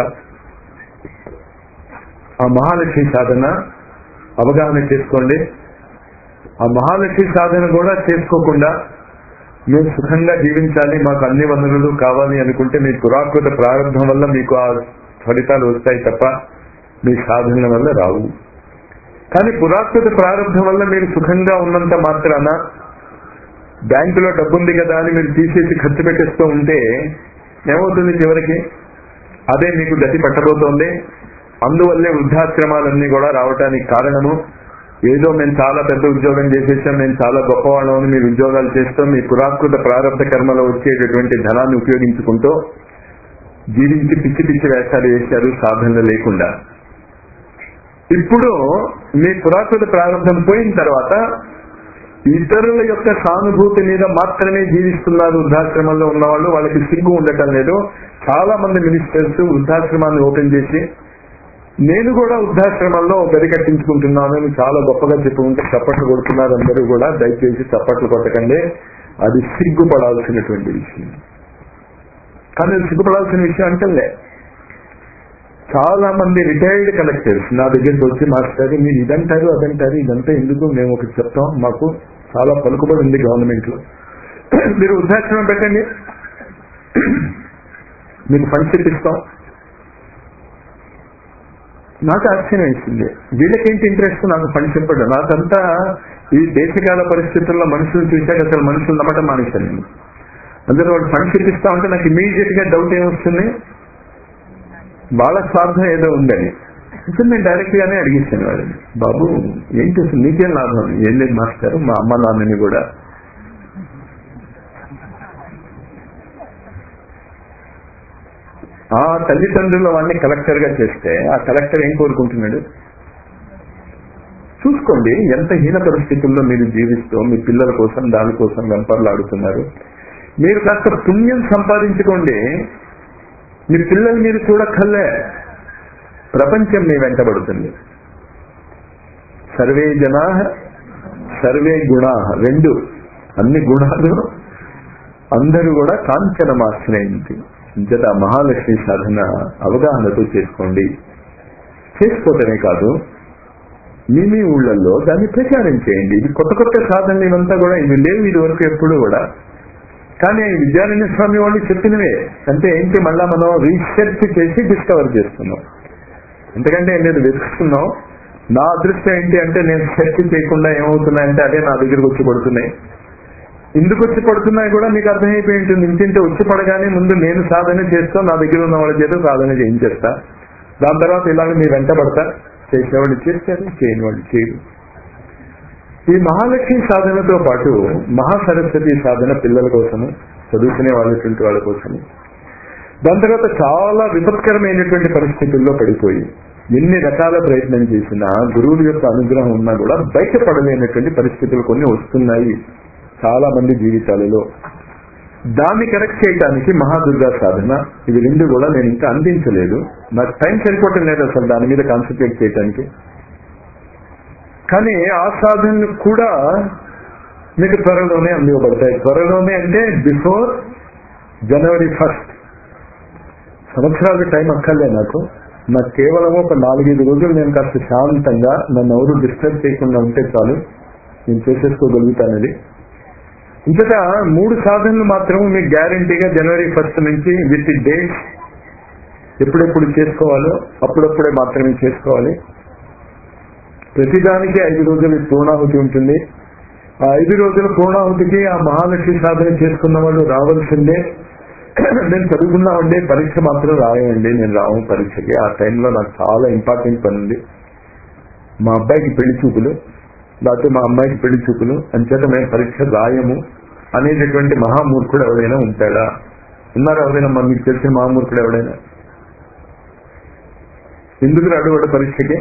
ఆ మహాలక్ష్మి సాధన అవగాహన చేసుకోండి ఆ మహాలక్ష్మి సాధన కూడా చేసుకోకుండా మేము సుఖంగా జీవించాలి మాకు అన్ని వనరులు కావాలి అనుకుంటే మీ పురాకృత ప్రారంభం వల్ల మీకు ఆ ఫలితాలు వస్తాయి తప్ప మీ సాధనల వల్ల రావు కానీ పురాకృత ప్రారంభం వల్ల మీరు సుఖంగా ఉన్నంత మాత్రాన బ్యాంకులో డబ్బుంది కదా అని మీరు తీసేసి ఖర్చు పెట్టేస్తూ ఉంటే ఏమవుతుంది చివరికి అదే మీకు గతి పట్టబోతోంది అందువల్లే వృద్ధాశ్రమాలన్నీ కూడా రావటానికి కారణము ఏదో మేము చాలా పెద్ద ఉద్యోగం చేసేసాం మేము చాలా గొప్పవాళ్ళం అని మీరు ఉద్యోగాలు చేస్తాం మీ పురాకృత ప్రారంభ కర్మలో వచ్చేటటువంటి ధనాన్ని ఉపయోగించుకుంటూ జీవించి పిచ్చి పిచ్చి వేషాలు వేశారు సాధనలు లేకుండా ఇప్పుడు మీ పురాకృత ప్రారంభం పోయిన తర్వాత ఇతరుల యొక్క సానుభూతి మీద మాత్రమే జీవిస్తున్నారు వృద్ధాశ్రమంలో ఉన్న వాళ్ళు వాళ్ళకి సిగ్గు ఉండటం లేదు చాలా మంది మినిస్టర్స్ వృద్ధాశ్రమాన్ని ఓపెన్ చేసి నేను కూడా వృద్ధాశ్రమంలో గది కట్టించుకుంటున్నాను అని చాలా గొప్పగా చెప్పుకుంటే చప్పట్లు కొడుతున్నారు అందరూ కూడా దయచేసి చప్పట్లు కొట్టకండి అది సిగ్గుపడాల్సినటువంటి విషయం కానీ అది సిగ్గుపడాల్సిన విషయం అంటే చాలా మంది రిటైర్డ్ కలెక్టర్స్ నా దగ్గరికి వచ్చి మాస్టర్ మీరు ఇదంటారు అదంటారు ఇదంతా ఎందుకు మేము ఒకటి చెప్తాం మాకు చాలా పలుకుబడి ఉంది గవర్నమెంట్ లో మీరు వృద్ధాశ్రమం పెట్టండి మీకు ఫండ్స్ ఇప్పిస్తాం నాకు ఆశ్చర్యం వేసింది వీళ్ళకేంటి ఇంట్రెస్ట్ నాకు ఫండ్స్ ఇవ్వడం నాకంతా ఈ దేశకాల పరిస్థితుల్లో మనుషులు చూశాక అసలు మనుషులు నమ్మటం మానేశాను నేను అందులో వాళ్ళు ఫండ్స్ ఇప్పిస్తా ఉంటే నాకు ఇమీడియట్ గా డౌట్ ఏమొస్తుంది వాళ్ళ స్వార్థం ఏదో ఉందని ఇప్పుడు నేను డైరెక్ట్ గానే అడిగేసాను వాళ్ళని బాబు ఏంటి అసలు నీకేం లాభం ఏం లేదు మాస్టర్ మా అమ్మ నాన్నని కూడా ఆ తల్లిదండ్రుల వాడిని కలెక్టర్ గా చేస్తే ఆ కలెక్టర్ ఏం కోరుకుంటున్నాడు చూసుకోండి ఎంత హీన పరిస్థితుల్లో మీరు జీవిస్తూ మీ పిల్లల కోసం దాని కోసం వెంపర్లాడుతున్నారు మీరు కాస్త పుణ్యం సంపాదించుకోండి మీ పిల్లలు మీరు చూడక్కర్లే ప్రపంచం మీ వెంటబడుతుంది సర్వే జనా సర్వే గుణా రెండు అన్ని గుణాలు అందరూ కూడా కాంచనమాశ్రయించి ఇంతట మహాలక్ష్మి సాధన అవగాహనతో చేసుకోండి చేసుకోవటమే కాదు మీ మీ ఊళ్ళల్లో దాన్ని ప్రచారం చేయండి ఇది కొత్త కొత్త సాధనలు ఇవంతా కూడా ఇవి లేవు ఇది వరకు ఎప్పుడు కూడా కానీ విద్యారణ్య స్వామి వాళ్ళు చెప్పినవే అంటే ఏంటి మళ్ళా మనం రీసెర్చ్ చేసి డిస్కవర్ చేస్తున్నాం ఎందుకంటే నేను వెతుకుతున్నాం నా అదృష్టం ఏంటి అంటే నేను సెర్చ్ చేయకుండా ఏమవుతున్నాయంటే అదే నా దగ్గరకు వచ్చి పడుతున్నాయి ఎందుకు వచ్చి పడుతున్నాయి కూడా మీకు అర్థమైపోయి ఉంటుంది ఇంటింటే వచ్చి పడగానే ముందు నేను సాధన చేస్తా నా దగ్గర ఉన్న వాళ్ళ చేత సాధన చేయించేస్తా దాని తర్వాత ఇలాగ మీ వెంట పడతా చేసిన వాళ్ళు చేస్తారు చేయని వాళ్ళు చేయరు ఈ మహాలక్ష్మి సాధనతో పాటు మహాసరస్వతి సాధన పిల్లల కోసము చదువుకునే వాళ్ళటువంటి వాళ్ళ కోసము దాని తర్వాత చాలా విపత్కరమైనటువంటి పరిస్థితుల్లో పడిపోయి ఎన్ని రకాల ప్రయత్నం చేసినా గురువుల యొక్క అనుగ్రహం ఉన్నా కూడా బయటపడలేనటువంటి పరిస్థితులు కొన్ని వస్తున్నాయి చాలా మంది జీవితాలలో దాన్ని కరెక్ట్ చేయడానికి మహాదుర్గా సాధన ఇవి రెండు కూడా నేను ఇంకా అందించలేదు నాకు టైం సరిపోవటం లేదు అసలు దాని మీద కాన్సన్ట్రేట్ చేయడానికి కానీ ఆ సాధనలు కూడా మీకు త్వరలోనే అందివ్వబడతాయి త్వరలోనే అంటే బిఫోర్ జనవరి ఫస్ట్ సంవత్సరాలు టైం అక్కర్లే నాకు నాకు కేవలం ఒక నాలుగైదు రోజులు నేను కాస్త శాంతంగా నన్ను ఎవరు డిస్టర్బ్ చేయకుండా ఉంటే చాలు నేను చేసేసుకోగలుగుతానది ఇంతటా మూడు సాధనలు మాత్రం మీకు గ్యారంటీగా జనవరి ఫస్ట్ నుంచి విత్ డేట్ ఎప్పుడెప్పుడు చేసుకోవాలో అప్పుడప్పుడే మాత్రమే చేసుకోవాలి ప్రతిదానికి ఐదు రోజులు పూర్ణాహుతి ఉంటుంది ఆ ఐదు రోజుల పూర్ణాహుతికి ఆ మహాలక్ష్మి సాధన చేసుకున్న వాళ్ళు రావాల్సిందే నేను చదువుకున్నామండి పరీక్ష మాత్రం రాయండి నేను రావు పరీక్షకి ఆ టైంలో నాకు చాలా ఇంపార్టెంట్ పని ఉంది మా అబ్బాయికి పెళ్లి చూపులు లేకపోతే మా అమ్మాయికి పెళ్లి చూపులు అంచేత మేము పరీక్ష రాయము అనేటటువంటి మహామూర్ఖుడు ఎవరైనా ఉంటాడా ఉన్నారు ఎవరైనా మా మీకు తెలిసిన మహామూర్ఖుడు ఎవడైనా ఎందుకు రాడు వాడు పరీక్షకి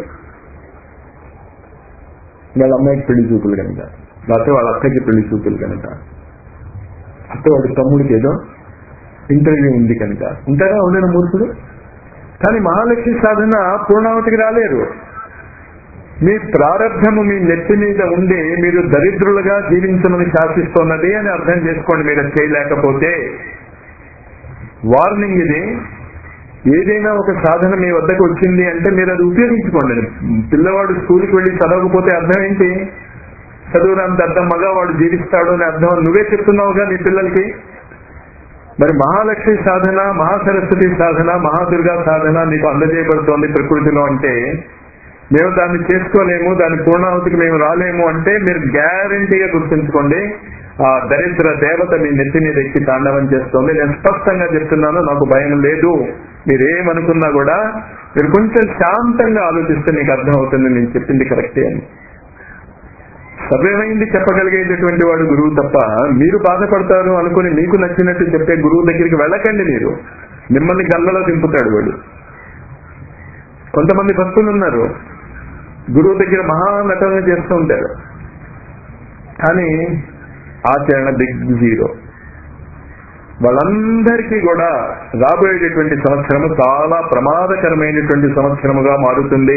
వాళ్ళ అమ్మాయికి పెళ్లి చూపులు కనుక లేకపోతే వాళ్ళ అక్కకి పెళ్లి చూపులు కనుక అంటే వాడి తమ్ముడికి ఏదో ఇంటర్వ్యూ ఉంది కనుక ఉంటారా ఎవరైనా మూర్ఖుడు కానీ మహాలక్ష్మి సాధన పూర్ణావతికి రాలేరు మీ ప్రారంభము మీ నెత్తి మీద ఉండి మీరు దరిద్రులుగా జీవించమని శాసిస్తున్నది అని అర్థం చేసుకోండి మీరు అది చేయలేకపోతే వార్నింగ్ ఇది ఏదైనా ఒక సాధన మీ వద్దకు వచ్చింది అంటే మీరు అది ఉపయోగించుకోండి పిల్లవాడు స్కూల్కి వెళ్ళి చదవకపోతే అర్థం ఏంటి చదువురాంత అర్థం మగవాడు జీవిస్తాడు అని అర్థం నువ్వే చెప్తున్నావుగా నీ పిల్లలకి మరి మహాలక్ష్మి సాధన మహాసరస్వతి సాధన మహాదుర్గా సాధన నీకు అందజేయబడుతోంది ప్రకృతిలో అంటే మేము దాన్ని చేసుకోలేము దాని పూర్ణాహుతికి మేము రాలేము అంటే మీరు గ్యారంటీగా గుర్తుంచుకోండి ఆ దరిద్ర దేవత మీ నెత్తి మీద ఎక్కి తాండవం చేస్తోంది నేను స్పష్టంగా చెప్తున్నాను నాకు భయం లేదు మీరేమనుకున్నా కూడా మీరు కొంచెం శాంతంగా ఆలోచిస్తే మీకు అర్థం అవుతుంది నేను చెప్పింది కరెక్టే అని సవ్యమైంది చెప్పగలిగేటటువంటి వాడు గురువు తప్ప మీరు బాధపడతారు అనుకుని మీకు నచ్చినట్టు చెప్పే గురువు దగ్గరికి వెళ్ళకండి మీరు మిమ్మల్ని గల్లలో దింపుతాడు వాడు కొంతమంది భక్తులు ఉన్నారు గురువు దగ్గర మహానటన చేస్తూ ఉంటారు కానీ ఆచరణ బిగ్ జీరో వాళ్ళందరికీ కూడా రాబోయేటటువంటి సంవత్సరము చాలా ప్రమాదకరమైనటువంటి సంవత్సరముగా మారుతుంది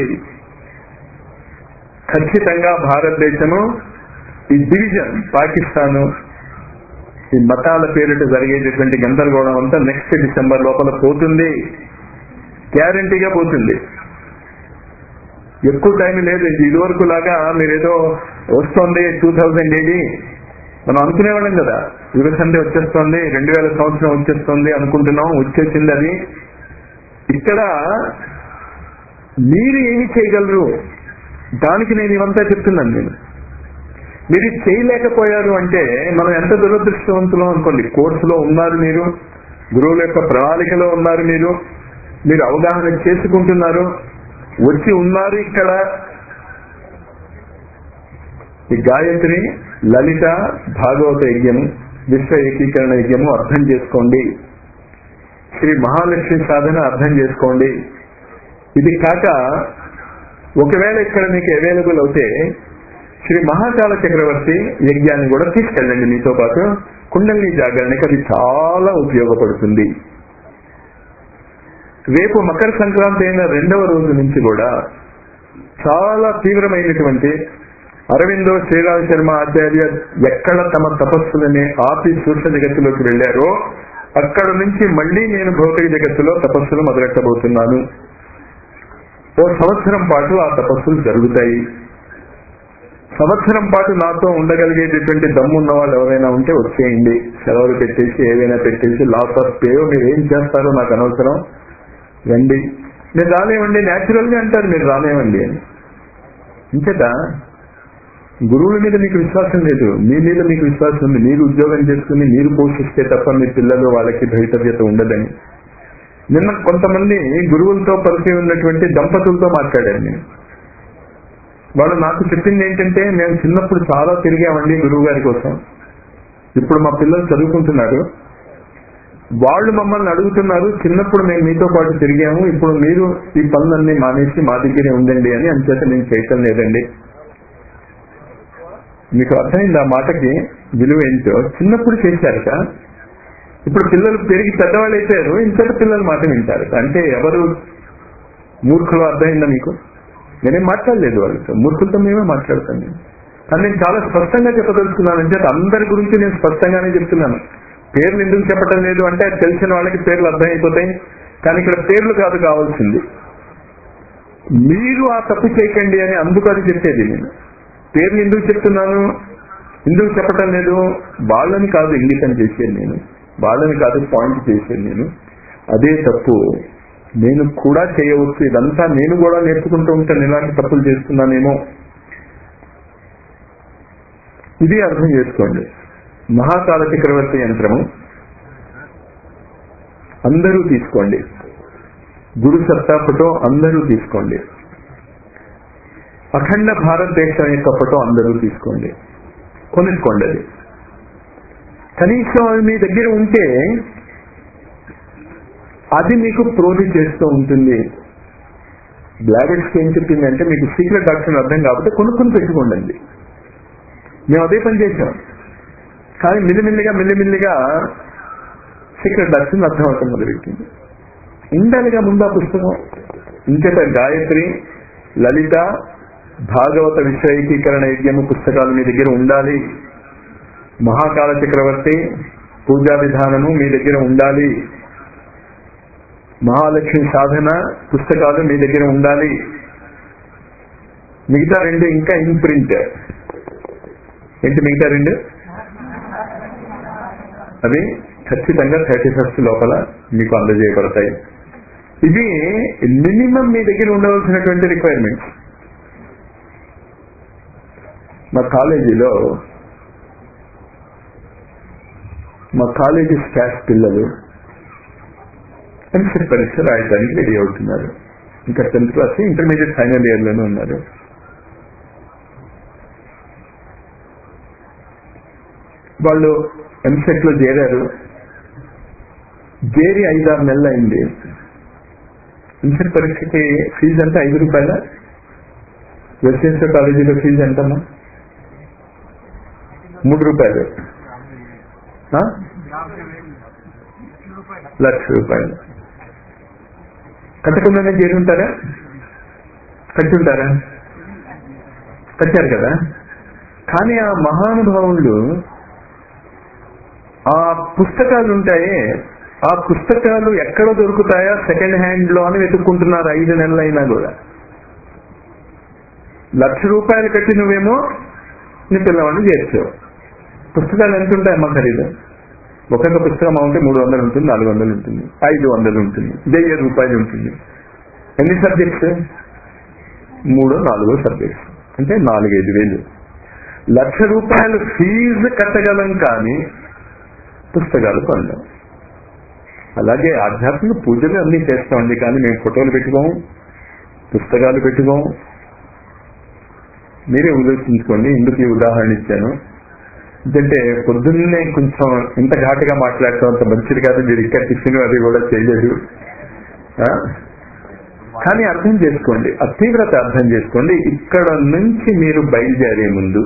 ఖచ్చితంగా భారతదేశము ఈ డివిజన్ పాకిస్తాను ఈ మతాల పేరిట జరిగేటటువంటి గందరగోళం అంతా నెక్స్ట్ డిసెంబర్ లోపల పోతుంది గ్యారంటీగా పోతుంది ఎక్కువ టైం లేదు ఇది ఇదివరకు లాగా మీరేదో వస్తుంది టూ థౌజండ్ ఏడి మనం అనుకునేవాళ్ళం కదా యుగ సంధి వచ్చేస్తుంది రెండు వేల సంవత్సరం వచ్చేస్తుంది అనుకుంటున్నాం వచ్చేసింది అది ఇక్కడ మీరు ఏమి చేయగలరు దానికి నేను ఇవంతా చెప్తున్నాను నేను మీరు ఇది చేయలేకపోయారు అంటే మనం ఎంత దురదృష్టవంతులం అనుకోండి కోర్సులో ఉన్నారు మీరు గురువుల యొక్క ప్రణాళికలో ఉన్నారు మీరు మీరు అవగాహన చేసుకుంటున్నారు వచ్చి ఉన్నారు ఇక్కడ ఈ గాయత్రి లలిత భాగవత యజ్ఞము విశ్వ ఏకీకరణ యజ్ఞము అర్థం చేసుకోండి శ్రీ మహాలక్ష్మి సాధన అర్థం చేసుకోండి ఇది కాక ఒకవేళ ఇక్కడ మీకు అవైలబుల్ అవుతే శ్రీ మహాకాల చక్రవర్తి యజ్ఞాన్ని కూడా తీసుకెళ్ళండి మీతో పాటు కుండలిని జాగరణకి అది చాలా ఉపయోగపడుతుంది రేపు మకర సంక్రాంతి అయిన రెండవ రోజు నుంచి కూడా చాలా తీవ్రమైనటువంటి అరవిందో శ్రీరామ్ శర్మ ఆచార్య ఎక్కడ తమ తపస్సులని ఆపి సూక్ష్మ జగత్తులోకి వెళ్లారో అక్కడ నుంచి మళ్ళీ నేను భౌతిక జగత్తులో తపస్సులు మొదలెట్టబోతున్నాను ఓ సంవత్సరం పాటు ఆ తపస్సులు జరుగుతాయి సంవత్సరం పాటు నాతో ఉండగలిగేటటువంటి దమ్మున్న వాళ్ళు ఎవరైనా ఉంటే వచ్చేయండి సెలవులు పెట్టేసి ఏవైనా పెట్టేసి లాస్ ఆఫ్ పే మీరు ఏం చేస్తారో నాకు అనవసరం రండి మీరు రాలేవండి న్యాచురల్ గా అంటారు మీరు రాలేవండి అని ఇంచేత గురువుల మీద మీకు విశ్వాసం లేదు మీ మీద మీకు విశ్వాసం ఉంది మీరు ఉద్యోగం చేసుకుని మీరు పోషిస్తే తప్ప మీ పిల్లలు వాళ్ళకి భవితవ్యత ఉండదని నిన్న కొంతమంది గురువులతో పరిచయం ఉన్నటువంటి దంపతులతో మాట్లాడాను నేను వాళ్ళు నాకు చెప్పింది ఏంటంటే మేము చిన్నప్పుడు చాలా తిరిగామండి గురువు గారి కోసం ఇప్పుడు మా పిల్లలు చదువుకుంటున్నారు వాళ్ళు మమ్మల్ని అడుగుతున్నారు చిన్నప్పుడు మేము మీతో పాటు తిరిగాము ఇప్పుడు మీరు ఈ పనులన్నీ మానేసి మా దగ్గరే ఉండండి అని అంచేత నేను చేయటం లేదండి మీకు అర్థమైంది ఆ మాటకి విలువ ఏంటో చిన్నప్పుడు చేశారట ఇప్పుడు పిల్లలు పెరిగి పెద్దవాళ్ళు అయిపోయారు ఇంతటి పిల్లలు మాట వింటారు అంటే ఎవరు మూర్ఖులు అర్థమైందా మీకు నేనేం మాట్లాడలేదు వాళ్ళతో మూర్ఖులతో మేమే మాట్లాడతాను నేను కానీ నేను చాలా స్పష్టంగా చెప్పదలుచుకున్నాను అంటే అందరి గురించి నేను స్పష్టంగానే చెప్తున్నాను పేర్లు ఎందుకు చెప్పటం లేదు అంటే అది తెలిసిన వాళ్ళకి పేర్లు అర్థమైపోతాయి కానీ ఇక్కడ పేర్లు కాదు కావాల్సింది మీరు ఆ తప్పు చేయకండి అని అందుకు అది చెప్పేది నేను పేర్లు ఎందుకు చెప్తున్నాను ఎందుకు చెప్పటం లేదు వాళ్ళని కాదు ఇంగితం చేసేది నేను వాళ్ళని కాదు పాయింట్ చేసేది నేను అదే తప్పు నేను కూడా చేయవచ్చు ఇదంతా నేను కూడా నేర్చుకుంటూ ఉంటాను ఇలాంటి తప్పులు చేస్తున్నానేమో ఇది అర్థం చేసుకోండి మహాకాల చక్రవర్తి యంత్రము అందరూ తీసుకోండి గురు సత్తా ఫోటో అందరూ తీసుకోండి అఖండ భారతదేశం యొక్క ఫోటో అందరూ తీసుకోండి కొనుక్కోండి అది కనీసం అవి మీ దగ్గర ఉంటే అది మీకు ప్రోధి చేస్తూ ఉంటుంది బ్లాగెట్స్కి ఏం చెప్పిందంటే మీకు సీక్రెట్ డాక్టర్ అర్థం కాబట్టి కొనుక్కొని పెట్టుకోండి మేము అదే పని చేసాం కానీ మిల్లిమిల్లిగా మిల్లిమిల్లిగా సీక్రెట్ డాక్టర్ అర్థం అవటం మొదలెట్టింది ఉండాలిగా ముందు ఆ పుస్తకం ఇంకట గాయత్రి లలిత భాగవత విశ్వైకీకరణ యజ్ఞము పుస్తకాలు మీ దగ్గర ఉండాలి మహాకాల చక్రవర్తి పూజా విధానము మీ దగ్గర ఉండాలి మహాలక్ష్మి సాధన పుస్తకాలు మీ దగ్గర ఉండాలి మిగతా రెండు ఇంకా ఇన్ ప్రింట్ ఏంటి మిగతా రెండు అవి ఖచ్చితంగా థర్టీ ఫస్ట్ లోపల మీకు అందజేయబడతాయి ఇది మినిమం మీ దగ్గర ఉండవలసినటువంటి రిక్వైర్మెంట్స్ మా కాలేజీలో మా కాలేజీ స్టాఫ్ పిల్లలు ఎంసెట్ పరీక్ష రాయడానికి రెడీ అవుతున్నారు ఇంకా tenth class intermediate final year లోనే ఉన్నారు వాళ్ళు ఎంసెట్ లో చేరారు చేరి ఐదారు నెలలు అయింది ఎంసెట్ పరీక్షకి ఫీజు అంటే ఐదు రూపాయల రెసిడెన్షియల్ కాలేజీలో ఫీజు ఎంతమ్మా మూడు రూపాయలు ఆ? లక్ష రూపాయలు కట్టకుండానే చేరి ఉంటారా కట్టి ఉంటారా కట్టారు కదా కానీ ఆ మహానుభావులు ఆ పుస్తకాలు ఉంటాయి ఆ పుస్తకాలు ఎక్కడ దొరుకుతాయా సెకండ్ హ్యాండ్ లో అని వెతుక్కుంటున్నారు ఐదు నెలలైనా కూడా లక్ష రూపాయలు కట్టి నువ్వేమో నీ పిల్లవాడిని చేర్చావు పుస్తకాలు ఎంత ఉంటాయి అమ్మ ఖరీదు ఒక్కొక్క పుస్తకం ఉంటే మూడు వందలు ఉంటుంది నాలుగు వందలు ఉంటుంది ఐదు వందలు ఉంటుంది వెయ్యి రూపాయలు ఉంటుంది ఎన్ని సబ్జెక్ట్స్ మూడో నాలుగో సబ్జెక్ట్స్ అంటే నాలుగైదు వేలు లక్ష రూపాయలు ఫీజు కట్టగలం కానీ పుస్తకాలు కొనలేం అలాగే ఆధ్యాత్మిక పూజలు అన్ని చేస్తామండి కానీ మేము ఫోటోలు పెట్టుకోము పుస్తకాలు పెట్టుకోము మీరే ఉద్దేశించుకోండి ఇందుకు ఈ ఉదాహరణ ఇచ్చాను ఎందుకంటే పొద్దున్నే కొంచెం ఇంత ఘాటుగా మాట్లాడటం అంత మంచిది కాదు మీరు ఇక్కడ టిఫిన్ అది కూడా చేయలేదు ఆ? కానీ అర్థం చేసుకోండి ఆ తీవ్రత అర్థం చేసుకోండి ఇక్కడ నుంచి మీరు బయలుదేరే ముందు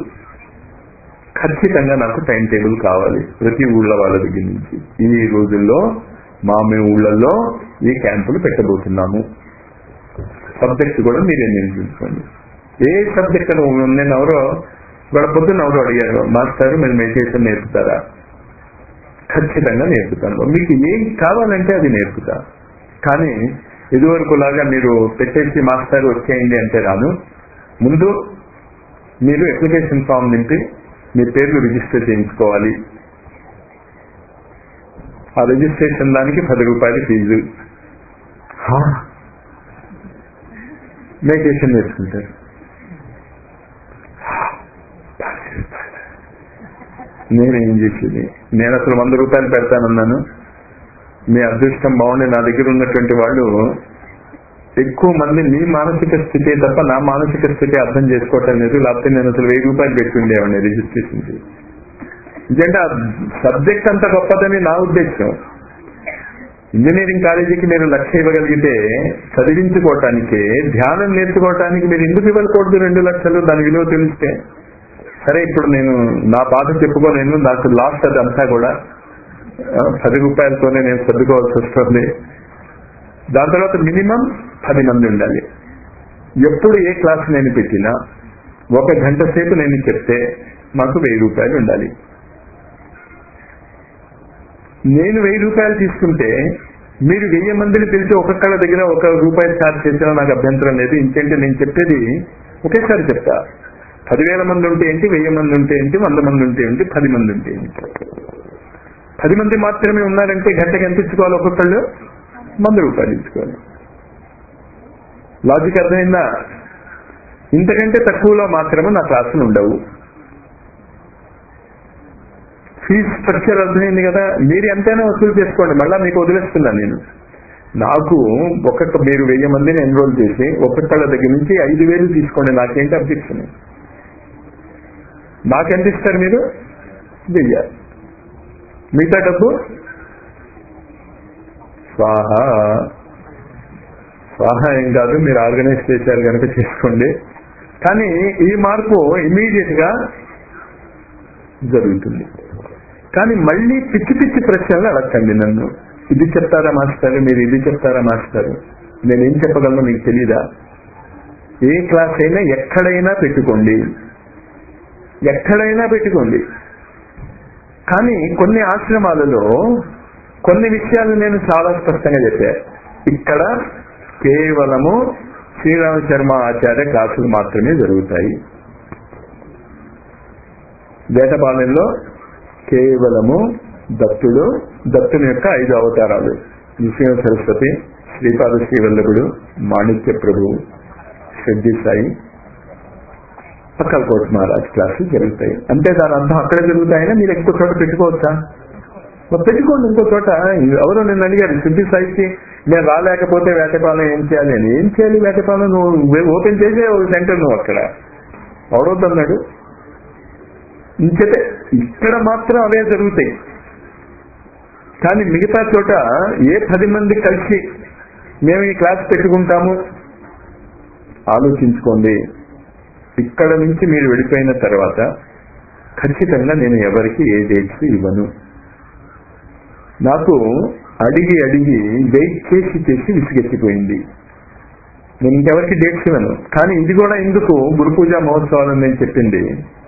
ఖచ్చితంగా నాకు టైం టేబుల్ కావాలి ప్రతి ఊళ్ళో వాళ్ళ దగ్గర నుంచి ఈ రోజుల్లో మా మేము ఊళ్ళల్లో ఈ క్యాంపులు పెట్టబోతున్నాము సబ్జెక్ట్ కూడా మీరే నిర్ణయించుకోండి ఏ సబ్జెక్ట్ నేను ఎవరో ఇవాళ పొద్దున్న ఎవరో అడిగారు మాస్టర్ మీరు మెడిటేషన్ నేర్పుతారా ఖచ్చితంగా నేర్పుతాను మీకు ఏం కావాలంటే అది నేర్పుతా కానీ ఇదివరకు లాగా మీరు పెట్టేసి మాస్టర్ వచ్చేయండి అంటే రాను ముందు మీరు అప్లికేషన్ ఫామ్ నింపి మీ పేర్లు రిజిస్టర్ చేయించుకోవాలి ఆ రిజిస్ట్రేషన్ దానికి పది రూపాయలు ఫీజు మెడిటేషన్ నేర్చుకుంటారు నేనేం చేసేది నేను అసలు వంద రూపాయలు పెడతానన్నాను మీ అదృష్టం బాగుండి నా దగ్గర ఉన్నటువంటి వాళ్ళు ఎక్కువ మంది మీ మానసిక స్థితి తప్ప నా మానసిక స్థితి అర్థం చేసుకోవటం లేదు లేకపోతే నేను అసలు వెయ్యి రూపాయలు పెట్టుండేవాడిని రిజిస్ట్రేషన్ ఎందుకంటే ఆ సబ్జెక్ట్ అంత గొప్పదని నా ఉద్దేశం ఇంజనీరింగ్ కాలేజీకి మీరు లక్ష ఇవ్వగలిగితే చదివించుకోవటానికి ధ్యానం నేర్చుకోవటానికి మీరు ఎందుకు ఇవ్వకూడదు రెండు లక్షలు దాని విలువ తెలిస్తే సరే ఇప్పుడు నేను నా బాధ చెప్పుకోలేను నాకు లాస్ట్ అదంతా కూడా ఆ, పది రూపాయలతోనే నేను సర్దుకోవాల్సి వస్తుంది దాని తర్వాత మినిమం పది మంది ఉండాలి ఎప్పుడు ఏ క్లాస్ నేను పెట్టినా ఒక గంట సేపు నేను చెప్తే మాకు వెయ్యి రూపాయలు ఉండాలి నేను వెయ్యి రూపాయలు తీసుకుంటే మీరు వెయ్యి మందిని పిలిచి ఒక్కొక్కళ్ళ దగ్గర ఒక రూపాయి ఛార్జ్ చేసినా నాకు అభ్యంతరం లేదు ఇంకేంటి నేను చెప్పేది ఒకేసారి చెప్తా పదివేల మంది ఉంటే ఏంటి వెయ్యి మంది ఉంటే ఏంటి వంద మంది ఉంటే ఏంటి పది మంది ఉంటే ఏంటి పది మంది మాత్రమే ఉన్నారంటే గంటకి ఎంత ఇచ్చుకోవాలి ఒక్కొక్కళ్ళు వంద రూపాయలు ఇచ్చుకోవాలి లాజిక్ అర్థమైందా ఇంతకంటే తక్కువలో మాత్రమే నా క్లాసులు ఉండవు ఫీజ్ స్ట్రక్చర్ అర్థమైంది కదా మీరు ఎంతైనా వసూలు చేసుకోండి మళ్ళా మీకు వదిలేస్తున్నా నేను నాకు ఒక్కొక్క మీరు వెయ్యి మందిని ఎన్రోల్ చేసి ఒక్కొక్కళ్ళ దగ్గర నుంచి ఐదు వేలు తీసుకోండి నాకేంటి అబ్జెక్షన్ నాకెంత ఇస్తారు మీరు వెయ్యి మిగతా డబ్బు స్వాహ స్వాహ ఏం కాదు మీరు ఆర్గనైజ్ చేశారు కనుక చేసుకోండి కానీ ఈ మార్పు ఇమీడియట్ గా జరుగుతుంది కానీ మళ్ళీ పిచ్చి పిచ్చి ప్రశ్నలు అడగండి నన్ను ఇది చెప్తారా మాస్టర్ మీరు ఇది చెప్తారా మాస్టర్ నేనేం చెప్పగలను మీకు తెలీదా ఏ క్లాస్ అయినా ఎక్కడైనా పెట్టుకోండి ఎక్కడైనా పెట్టుకోండి కానీ కొన్ని ఆశ్రమాలలో కొన్ని విషయాలు నేను చాలా స్పష్టంగా చెప్పా ఇక్కడ కేవలము శ్రీరామ శర్మ ఆచార్య క్లాసులు మాత్రమే జరుగుతాయి వేటపాలెంలో కేవలము దత్తుడు దత్తుని యొక్క ఐదు అవతారాలు నృసింహ సరస్వతి శ్రీపాద శ్రీవల్లభుడు మాణిక్య ప్రభువు శ్రద్ధి సాయి పక్కలకోట మహారాజ్ క్లాసులు జరుగుతాయి అంటే దాని అర్థం అక్కడే జరుగుతాయని మీరు ఇంకో చోట పెట్టుకోవచ్చా మరి పెట్టుకోండి ఇంకో చోట ఎవరో నేను అడిగారు సిద్ధి సాయికి నేను రాలేకపోతే వేటపాలెం ఏం చేయాలి అని ఏం చేయాలి వేటపాలెం నువ్వు ఓపెన్ చేసే ఒక సెంటర్ నువ్వు అక్కడ ఎవడొద్దన్నాడు ఇంకటే ఇక్కడ మాత్రం అవే జరుగుతాయి కానీ మిగతా చోట ఏ పది మంది కలిసి మేము ఈ క్లాస్ పెట్టుకుంటాము ఆలోచించుకోండి ఇక్కడ నుంచి మీరు వెళ్ళిపోయిన తర్వాత ఖచ్చితంగా నేను ఎవరికి ఏ డేట్స్ ఇవ్వను నాకు అడిగి అడిగి వెయిట్ చేసి చేసి విసిగెత్తిపోయింది నేను ఇంకెవరికి డేట్స్ ఇవ్వను కానీ ఇది కూడా ఎందుకు గురు పూజ మహోత్సవాలు నేను చెప్పింది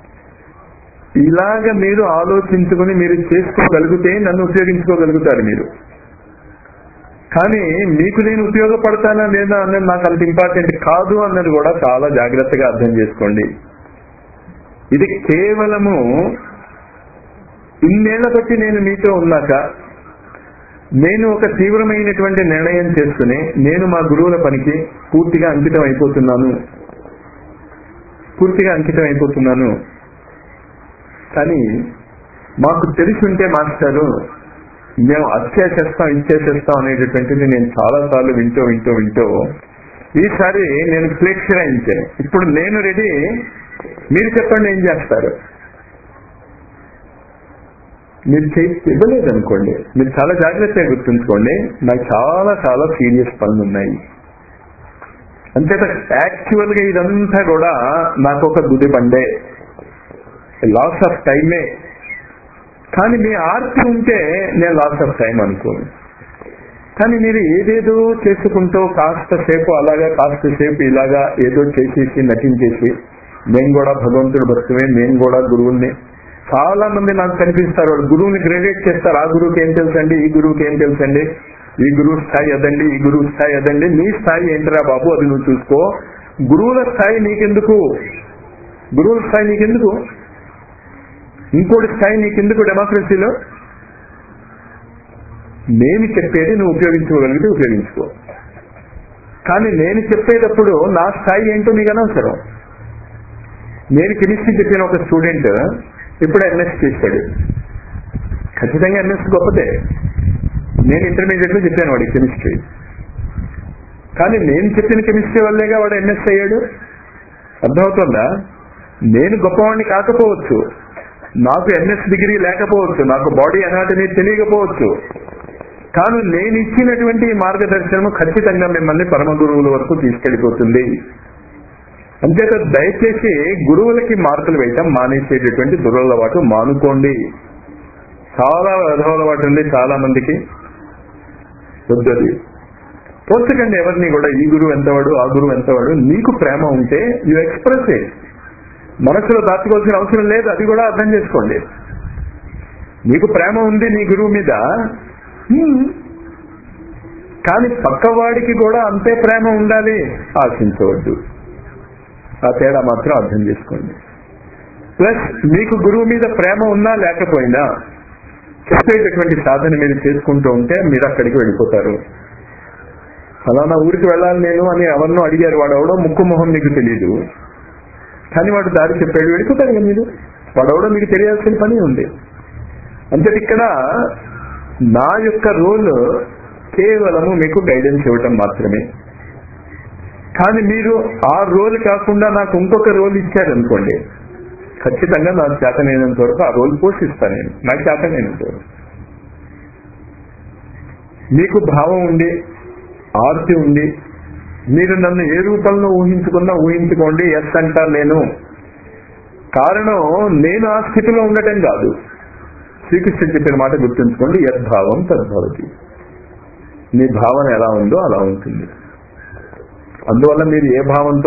ఇలాగ మీరు ఆలోచించుకుని మీరు చేసుకోగలిగితే నన్ను ఉపయోగించుకోగలుగుతారు మీరు కానీ మీకు నేను ఉపయోగపడతానా లేదా అన్నది నాకు అంత ఇంపార్టెంట్ కాదు అన్నది కూడా చాలా జాగ్రత్తగా అర్థం చేసుకోండి ఇది కేవలము ఇన్నేళ్ల బట్టి నేను మీతో ఉన్నాక నేను ఒక తీవ్రమైనటువంటి నిర్ణయం చేసుకుని నేను మా గురువుల పనికి పూర్తిగా అంకితం అయిపోతున్నాను పూర్తిగా అంకితం అయిపోతున్నాను కానీ మాకు తెలిసి ఉంటే మాస్టారు మేము అచ్చేసేస్తాం ఇచ్చేసేస్తాం అనేటటువంటిది నేను చాలా సార్లు వింటూ వింటూ వింటూ ఈసారి నేను ప్రేక్షరాయించాను ఇప్పుడు నేను రెడీ మీరు చెప్పండి ఏం చేస్తారు మీరు చేసి ఇవ్వలేదు అనుకోండి మీరు చాలా జాగ్రత్తగా గుర్తుంచుకోండి నాకు చాలా చాలా సీరియస్ పనులు ఉన్నాయి అంతేత యాక్చువల్ గా ఇదంతా కూడా నాకు ఒక దుది బండే లాస్ ఆఫ్ టైమే కానీ మీ ఆర్తి ఉంటే నేను లాస్ ఆఫ్ టైం అనుకోను కానీ మీరు ఏదేదో చేసుకుంటూ కాస్త సేపు అలాగా కాస్త సేపు ఇలాగా ఏదో చేసేసి నటించేసి నేను కూడా భగవంతుడు భక్తుమే నేను కూడా గురువుని చాలా మంది నాకు కనిపిస్తారు వాళ్ళు గురువుని గ్రేడేట్ చేస్తారు ఆ గురువుకి ఏం తెలుసండి ఈ గురువుకి ఏం తెలుసండి ఈ గురువు స్థాయి అదండి ఈ గురువు స్థాయి అదండి నీ స్థాయి ఏంటిరా బాబు అది నువ్వు చూసుకో గురువుల స్థాయి నీకెందుకు గురువుల స్థాయి నీకెందుకు ఇంకోటి స్థాయి నీకెందుకు డెమోక్రసీలో నేను చెప్పేది నువ్వు ఉపయోగించుకోగలిగితే ఉపయోగించుకో కానీ నేను చెప్పేటప్పుడు నా స్థాయి ఏంటో నీకు అనవసరం నేను కెమిస్ట్రీ చెప్పిన ఒక స్టూడెంట్ ఇప్పుడు ఎంఎస్ చేశాడు ఖచ్చితంగా ఎంఎస్ గొప్పదే నేను ఇంటర్మీడియట్ లో చెప్పాను వాడి కెమిస్ట్రీ కానీ నేను చెప్పిన కెమిస్ట్రీ వల్లేగా వాడు ఎంఎస్ అయ్యాడు అర్థమవుతుందా నేను గొప్పవాడిని కాకపోవచ్చు నాకు ఎంఎస్ డిగ్రీ లేకపోవచ్చు నాకు బాడీ అనాటమీ తెలియకపోవచ్చు కానీ నేను ఇచ్చినటువంటి ఈ మార్గదర్శనము ఖచ్చితంగా మిమ్మల్ని పరమ గురువుల వరకు తీసుకెళ్లిపోతుంది అంతేత దయచేసి గురువులకి మార్కులు వేయటం మానేసేటటువంటి దురలవాటు మానుకోండి చాలా అలవాటు ఉంది చాలా మందికి వద్దది పోల్చకండి ఎవరిని కూడా ఈ గురువు ఎంతవాడు ఆ గురువు ఎంతవాడు నీకు ప్రేమ ఉంటే యు ఎక్స్ప్రెస్ ఇట్ మనసులో దాచుకోవాల్సిన అవసరం లేదు అది కూడా అర్థం చేసుకోండి నీకు ప్రేమ ఉంది నీ గురువు మీద హ్మ్. కానీ పక్కవాడికి కూడా అంతే ప్రేమ ఉండాలి ఆశించవద్దు ఆ తేడా మాత్రం అర్థం చేసుకోండి ప్లస్ మీకు గురువు మీద ప్రేమ ఉన్నా లేకపోయినా చెప్పేటటువంటి సాధన మీరు చేసుకుంటూ ఉంటే మీరు అక్కడికి వెళ్ళిపోతారు ఫలానా ఊరికి వెళ్ళాలి నేను అని ఎవరినో అడిగారు వాడు ఎవడో ముక్కు మొహం మీకు తెలియదు కానీ వాడు దారి చెప్పాడు వెళ్ళిపోతారు కదా మీరు వాడెవడో మీకు తెలియాల్సిన పని ఉంది అంటే ఇక్కడ నా యొక్క రోల్ కేవలము మీకు గైడెన్స్ ఇవ్వటం మాత్రమే కానీ మీరు ఆ రోల్ కాకుండా నాకు ఇంకొక రోల్ ఇచ్చారనుకోండి ఖచ్చితంగా నాకు చేతనైనంత వరకు ఆ రోల్ పోషిస్తాను నేను నాకు చేతనైనంత వరకు మీకు భావం ఉంది ఆర్తి ఉంది మీరు నన్ను ఏ రూపంలో ఊహించుకున్నా ఊహించుకోండి ఎస్ అంటా నేను కారణం నేను ఆ స్థితిలో ఉండటం కాదు శ్రీకృష్ణ చెప్పిన మాట గుర్తుంచుకోండి యద్భావం తద్భవతి మీ భావన ఎలా ఉందో అలా ఉంటుంది అందువల్ల మీరు ఏ భావంతో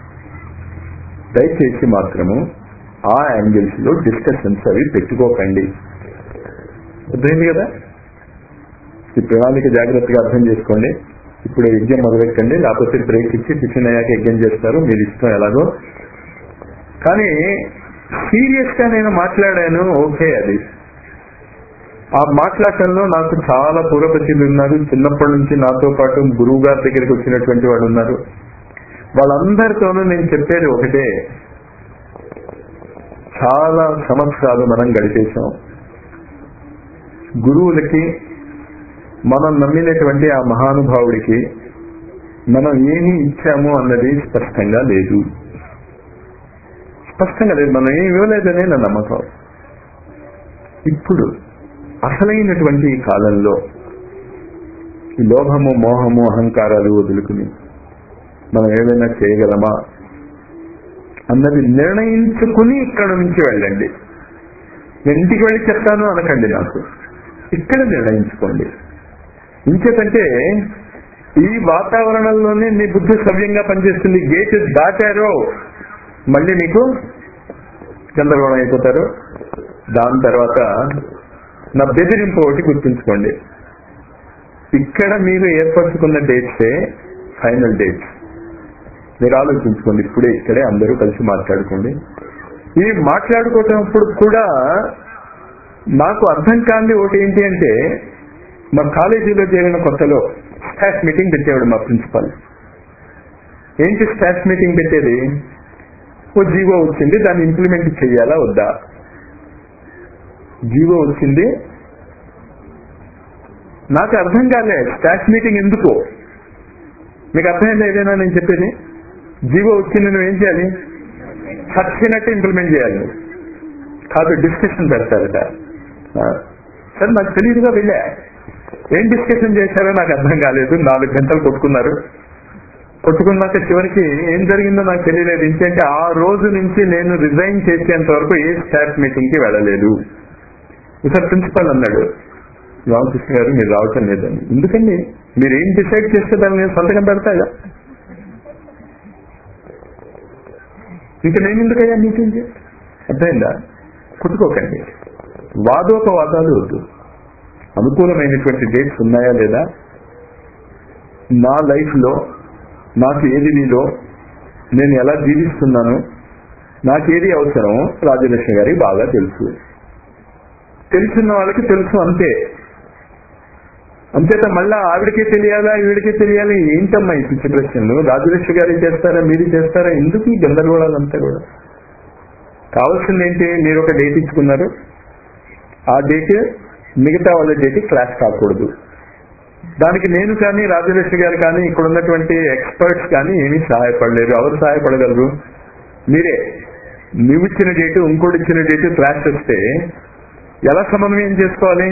దయచేసి మాత్రము ఆ యాంగిల్స్ లో డిస్కషన్స్ అవి పెట్టుకోకండి అర్థమైంది కదా ఈ ప్రణాళిక జాగ్రత్తగా అర్థం చేసుకోండి ఇప్పుడు యజ్ఞం మొదలెట్టండి లేకపోతే బ్రేక్ ఇచ్చి టిఫిన్ అయ్యాక యజ్ఞం చేస్తారు మీరు ఇష్టం ఎలాగో కానీ సీరియస్ గా నేను మాట్లాడాను ఓకే అది ఆ మాట్లాడటంలో నాకు చాలా పూర్వపతిలు ఉన్నారు చిన్నప్పటి నుంచి నాతో పాటు గురువు గారి దగ్గరికి వచ్చినటువంటి వాళ్ళు ఉన్నారు వాళ్ళందరితోనూ నేను చెప్పేది ఒకటే చాలా సంవత్సరాలు మనం గడిపేశాం గురువులకి మనం నమ్మినటువంటి ఆ మహానుభావుడికి మనం ఏమి ఇచ్చాము అన్నది స్పష్టంగా లేదు స్పష్టంగా లేదు మనం ఏమి ఇవ్వలేదనే నా నమ్మకం ఇప్పుడు అసలైనటువంటి ఈ కాలంలో ఈ లోభము మోహము అహంకారాలు వదులుకుని మనం ఏదైనా చేయగలమా అన్నది నిర్ణయించుకుని ఇక్కడ నుంచి వెళ్ళండి నేను ఇంటికి వెళ్ళి చెప్తాను అనకండి నాకు ఇక్కడ నిర్ణయించుకోండి ఇంకేతంటే ఈ వాతావరణంలోనే మీ బుద్ధి సవ్యంగా పనిచేస్తుంది గేట్ దాటారో మళ్ళీ మీకు గందరగోళం అయిపోతారు దాని తర్వాత నా బెదిరింపు ఒకటి గుర్తుంచుకోండి ఇక్కడ మీరు ఏర్పరచుకున్న డేట్సే ఫైనల్ డేట్స్ మీరు ఆలోచించుకోండి ఇప్పుడే ఇక్కడే అందరూ కలిసి మాట్లాడుకోండి ఈ మాట్లాడుకోవటప్పుడు కూడా నాకు అర్థం కాని ఒకటి ఏంటి అంటే మా కాలేజీలో చేరిన కొత్తలో స్టాఫ్ మీటింగ్ పెట్టేవాడు మా ప్రిన్సిపల్ ఏంటి స్టాఫ్ మీటింగ్ పెట్టేది ఓ జీవో వచ్చింది దాన్ని ఇంప్లిమెంట్ చేయాలా వద్దా జీవో వచ్చింది నాకు అర్థం కాలే స్టాఫ్ మీటింగ్ ఎందుకు మీకు అర్థమైందా ఏదైనా నేను చెప్పేది జీవో వచ్చింది నువ్వు ఏం చేయాలి చచ్చినట్టు ఇంప్లిమెంట్ చేయాలి నువ్వు కాదు డిస్కషన్ పెడతారట ఆ, సరే నాకు తెలియదుగా వెళ్ళా ఏం డిస్కషన్ చేశారో నాకు అర్థం కాలేదు నాలుగు గంటలు కొట్టుకున్నారు కొట్టుకున్నాక చివరికి ఏం జరిగిందో నాకు తెలియలేదు ఎందుకంటే ఆ రోజు నుంచి నేను రిజైన్ చేసేంత వరకు ఏ స్టాఫ్ మీటింగ్ కి వెళ్ళలేదు ఇక్కడ ప్రిన్సిపల్ అన్నాడు రామకృష్ణ గారు మీరు రావటం లేదని ఎందుకండి మీరు ఏం డిసైడ్ చేస్తే దాన్ని నేను సంతకం పెడతాగా ఇంకా నేను ఎందుకయ్యా మీటింగ్ అర్థమైందా కుట్టుకోకండి వాదోపవాదాలు వద్దు అనుకూలమైనటువంటి డేట్స్ ఉన్నాయా లేదా నా లైఫ్ లో నాకు ఏది నీలో నేను ఎలా జీవిస్తున్నాను నాకేది అవసరం రాజలక్ష్మి గారికి బాగా తెలుసు తెలిసిన వాళ్ళకి తెలుసు అంతే అంతేత మళ్ళా ఆవిడకి తెలియాలా ఈవిడికి తెలియాలి ఏంటమ్మా ఈ పిచ్చి ప్రశ్నలు రాజలక్ష్మి గారికి చేస్తారా మీరు చేస్తారా ఎందుకు ఈ గందరగోళాలంతా కూడా కావాల్సింది ఏంటి మీరు ఒక డేట్ ఇచ్చుకున్నారు ఆ డేట్ మిగతా వాళ్ళ డేట్ క్లాస్ కాకూడదు దానికి నేను కానీ రాజలక్ష్మి గారు కానీ ఇక్కడ ఉన్నటువంటి ఎక్స్పర్ట్స్ కానీ ఏమీ సహాయపడలేరు ఎవరు సహాయపడగలరు మీరే నువ్వు ఇచ్చిన డేటు ఇంకోటి ఇచ్చిన డేటు క్లాస్ వస్తే ఎలా సమన్వయం చేసుకోవాలి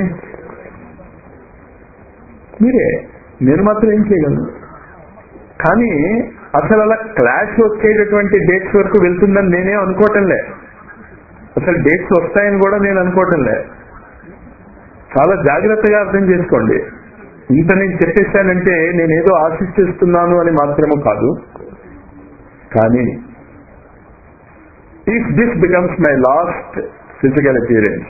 మీరే నేను మాత్రం ఏం చేయగలను కానీ అసలు అలా క్లాష్ వచ్చేటటువంటి డేట్స్ వరకు వెళ్తుందని నేనే అనుకోవటంలే అసలు డేట్స్ వస్తాయని కూడా నేను అనుకోవటంలే చాలా జాగ్రత్తగా అర్థం చేసుకోండి ఇంత నేను చెప్పేశానంటే నేను ఏదో ఆశిస్తున్నాను అని మాత్రము కాదు కానీ if this becomes my last physical appearance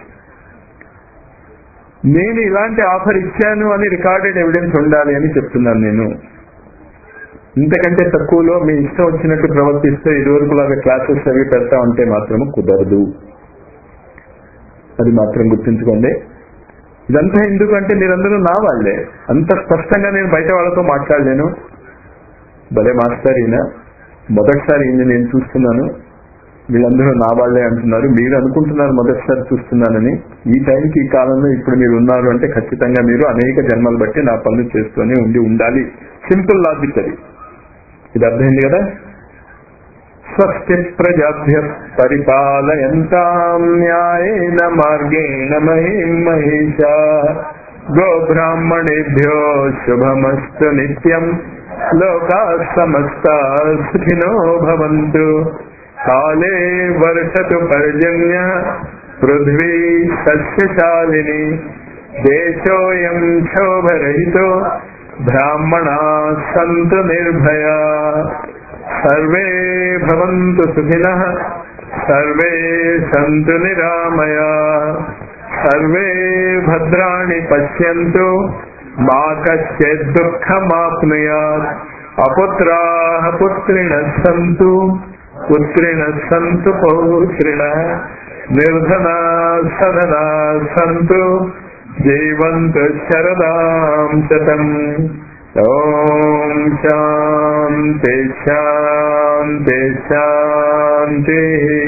నేను ఇలాంటి ఆఫర్ ఇచ్చాను అని రికార్డెడ్ ఎవిడెన్స్ ఉండాలి అని చెప్తున్నాను నేను ఇంతకంటే తక్కువలో మీ ఇష్టం వచ్చినట్టు ప్రవర్తిస్తే ఇదివరకు లాగా క్లాసెస్ అవి పెడతా ఉంటే మాత్రము కుదరదు అది మాత్రం గుర్తుంచుకోండి ఇదంతా ఎందుకంటే మీరందరూ నా వాళ్ళే అంత స్పష్టంగా నేను బయట వాళ్ళతో మాట్లాడలేను భలే మాస్టర్ ఈయన మొదటిసారి ఈయన నేను చూస్తున్నాను వీళ్ళందరూ నా వాళ్ళే అంటున్నారు మీరు అనుకుంటున్నారు మొదటిసారి చూస్తున్నానని ఈ టైంకి ఈ కాలంలో ఇప్పుడు మీరు ఉన్నారు అంటే ఖచ్చితంగా మీరు అనేక జన్మలు బట్టి నా పనులు చేస్తూనే ఉండి ఉండాలి సింపుల్ లాజిక్ అది ఇది అర్థమైంది కదా స్వస్తి ప్రజాభ్య పరిపాలయంతాం న్యాయేన మార్గేణ మహిం మహిషా గోబ్రాహ్మణేభ్యో శుభమస్తు నిత్యం లోకా సమస్త సుఖినో భవంతు కాలే వర్షతు పర్జన్య పృథ్వీ సస్యశాలిని దేశోయం క్షోభరహితో బ్రాహ్మణా సంతు నిర్భయా సర్వే భవంతు సుఖినః సర్వే సంతు నిరామయా సర్వే భద్రాణి పశ్యంతు మా కశ్చిత్ దుఃఖమాప్నుయాత్ అపుత్రాः పుత్రిణः సంతు పుత్రిణः సంతు పౌత్రిణः నిర్ధనా సదనా సంతు జీవంతు శరదాం శతం ఓం శాంతి శాంతి శాంతి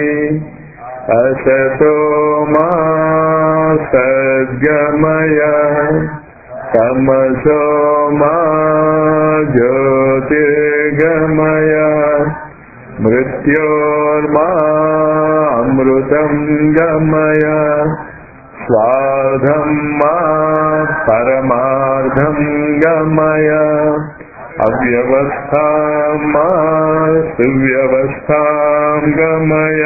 అసతో మా సద్గమయ తమసో మా జ్యోతిర్గమయ మృత్యోర్మా అమృతం గమయ స్వాధం మా పరమార్థం గమయ అవ్యవస్థా మా సువ్యవస్థాం గమయ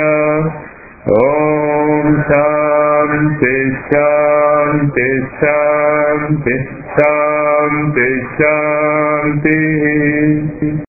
ఓం శాంతి శాంతి శాంతి శాంతి శాంతి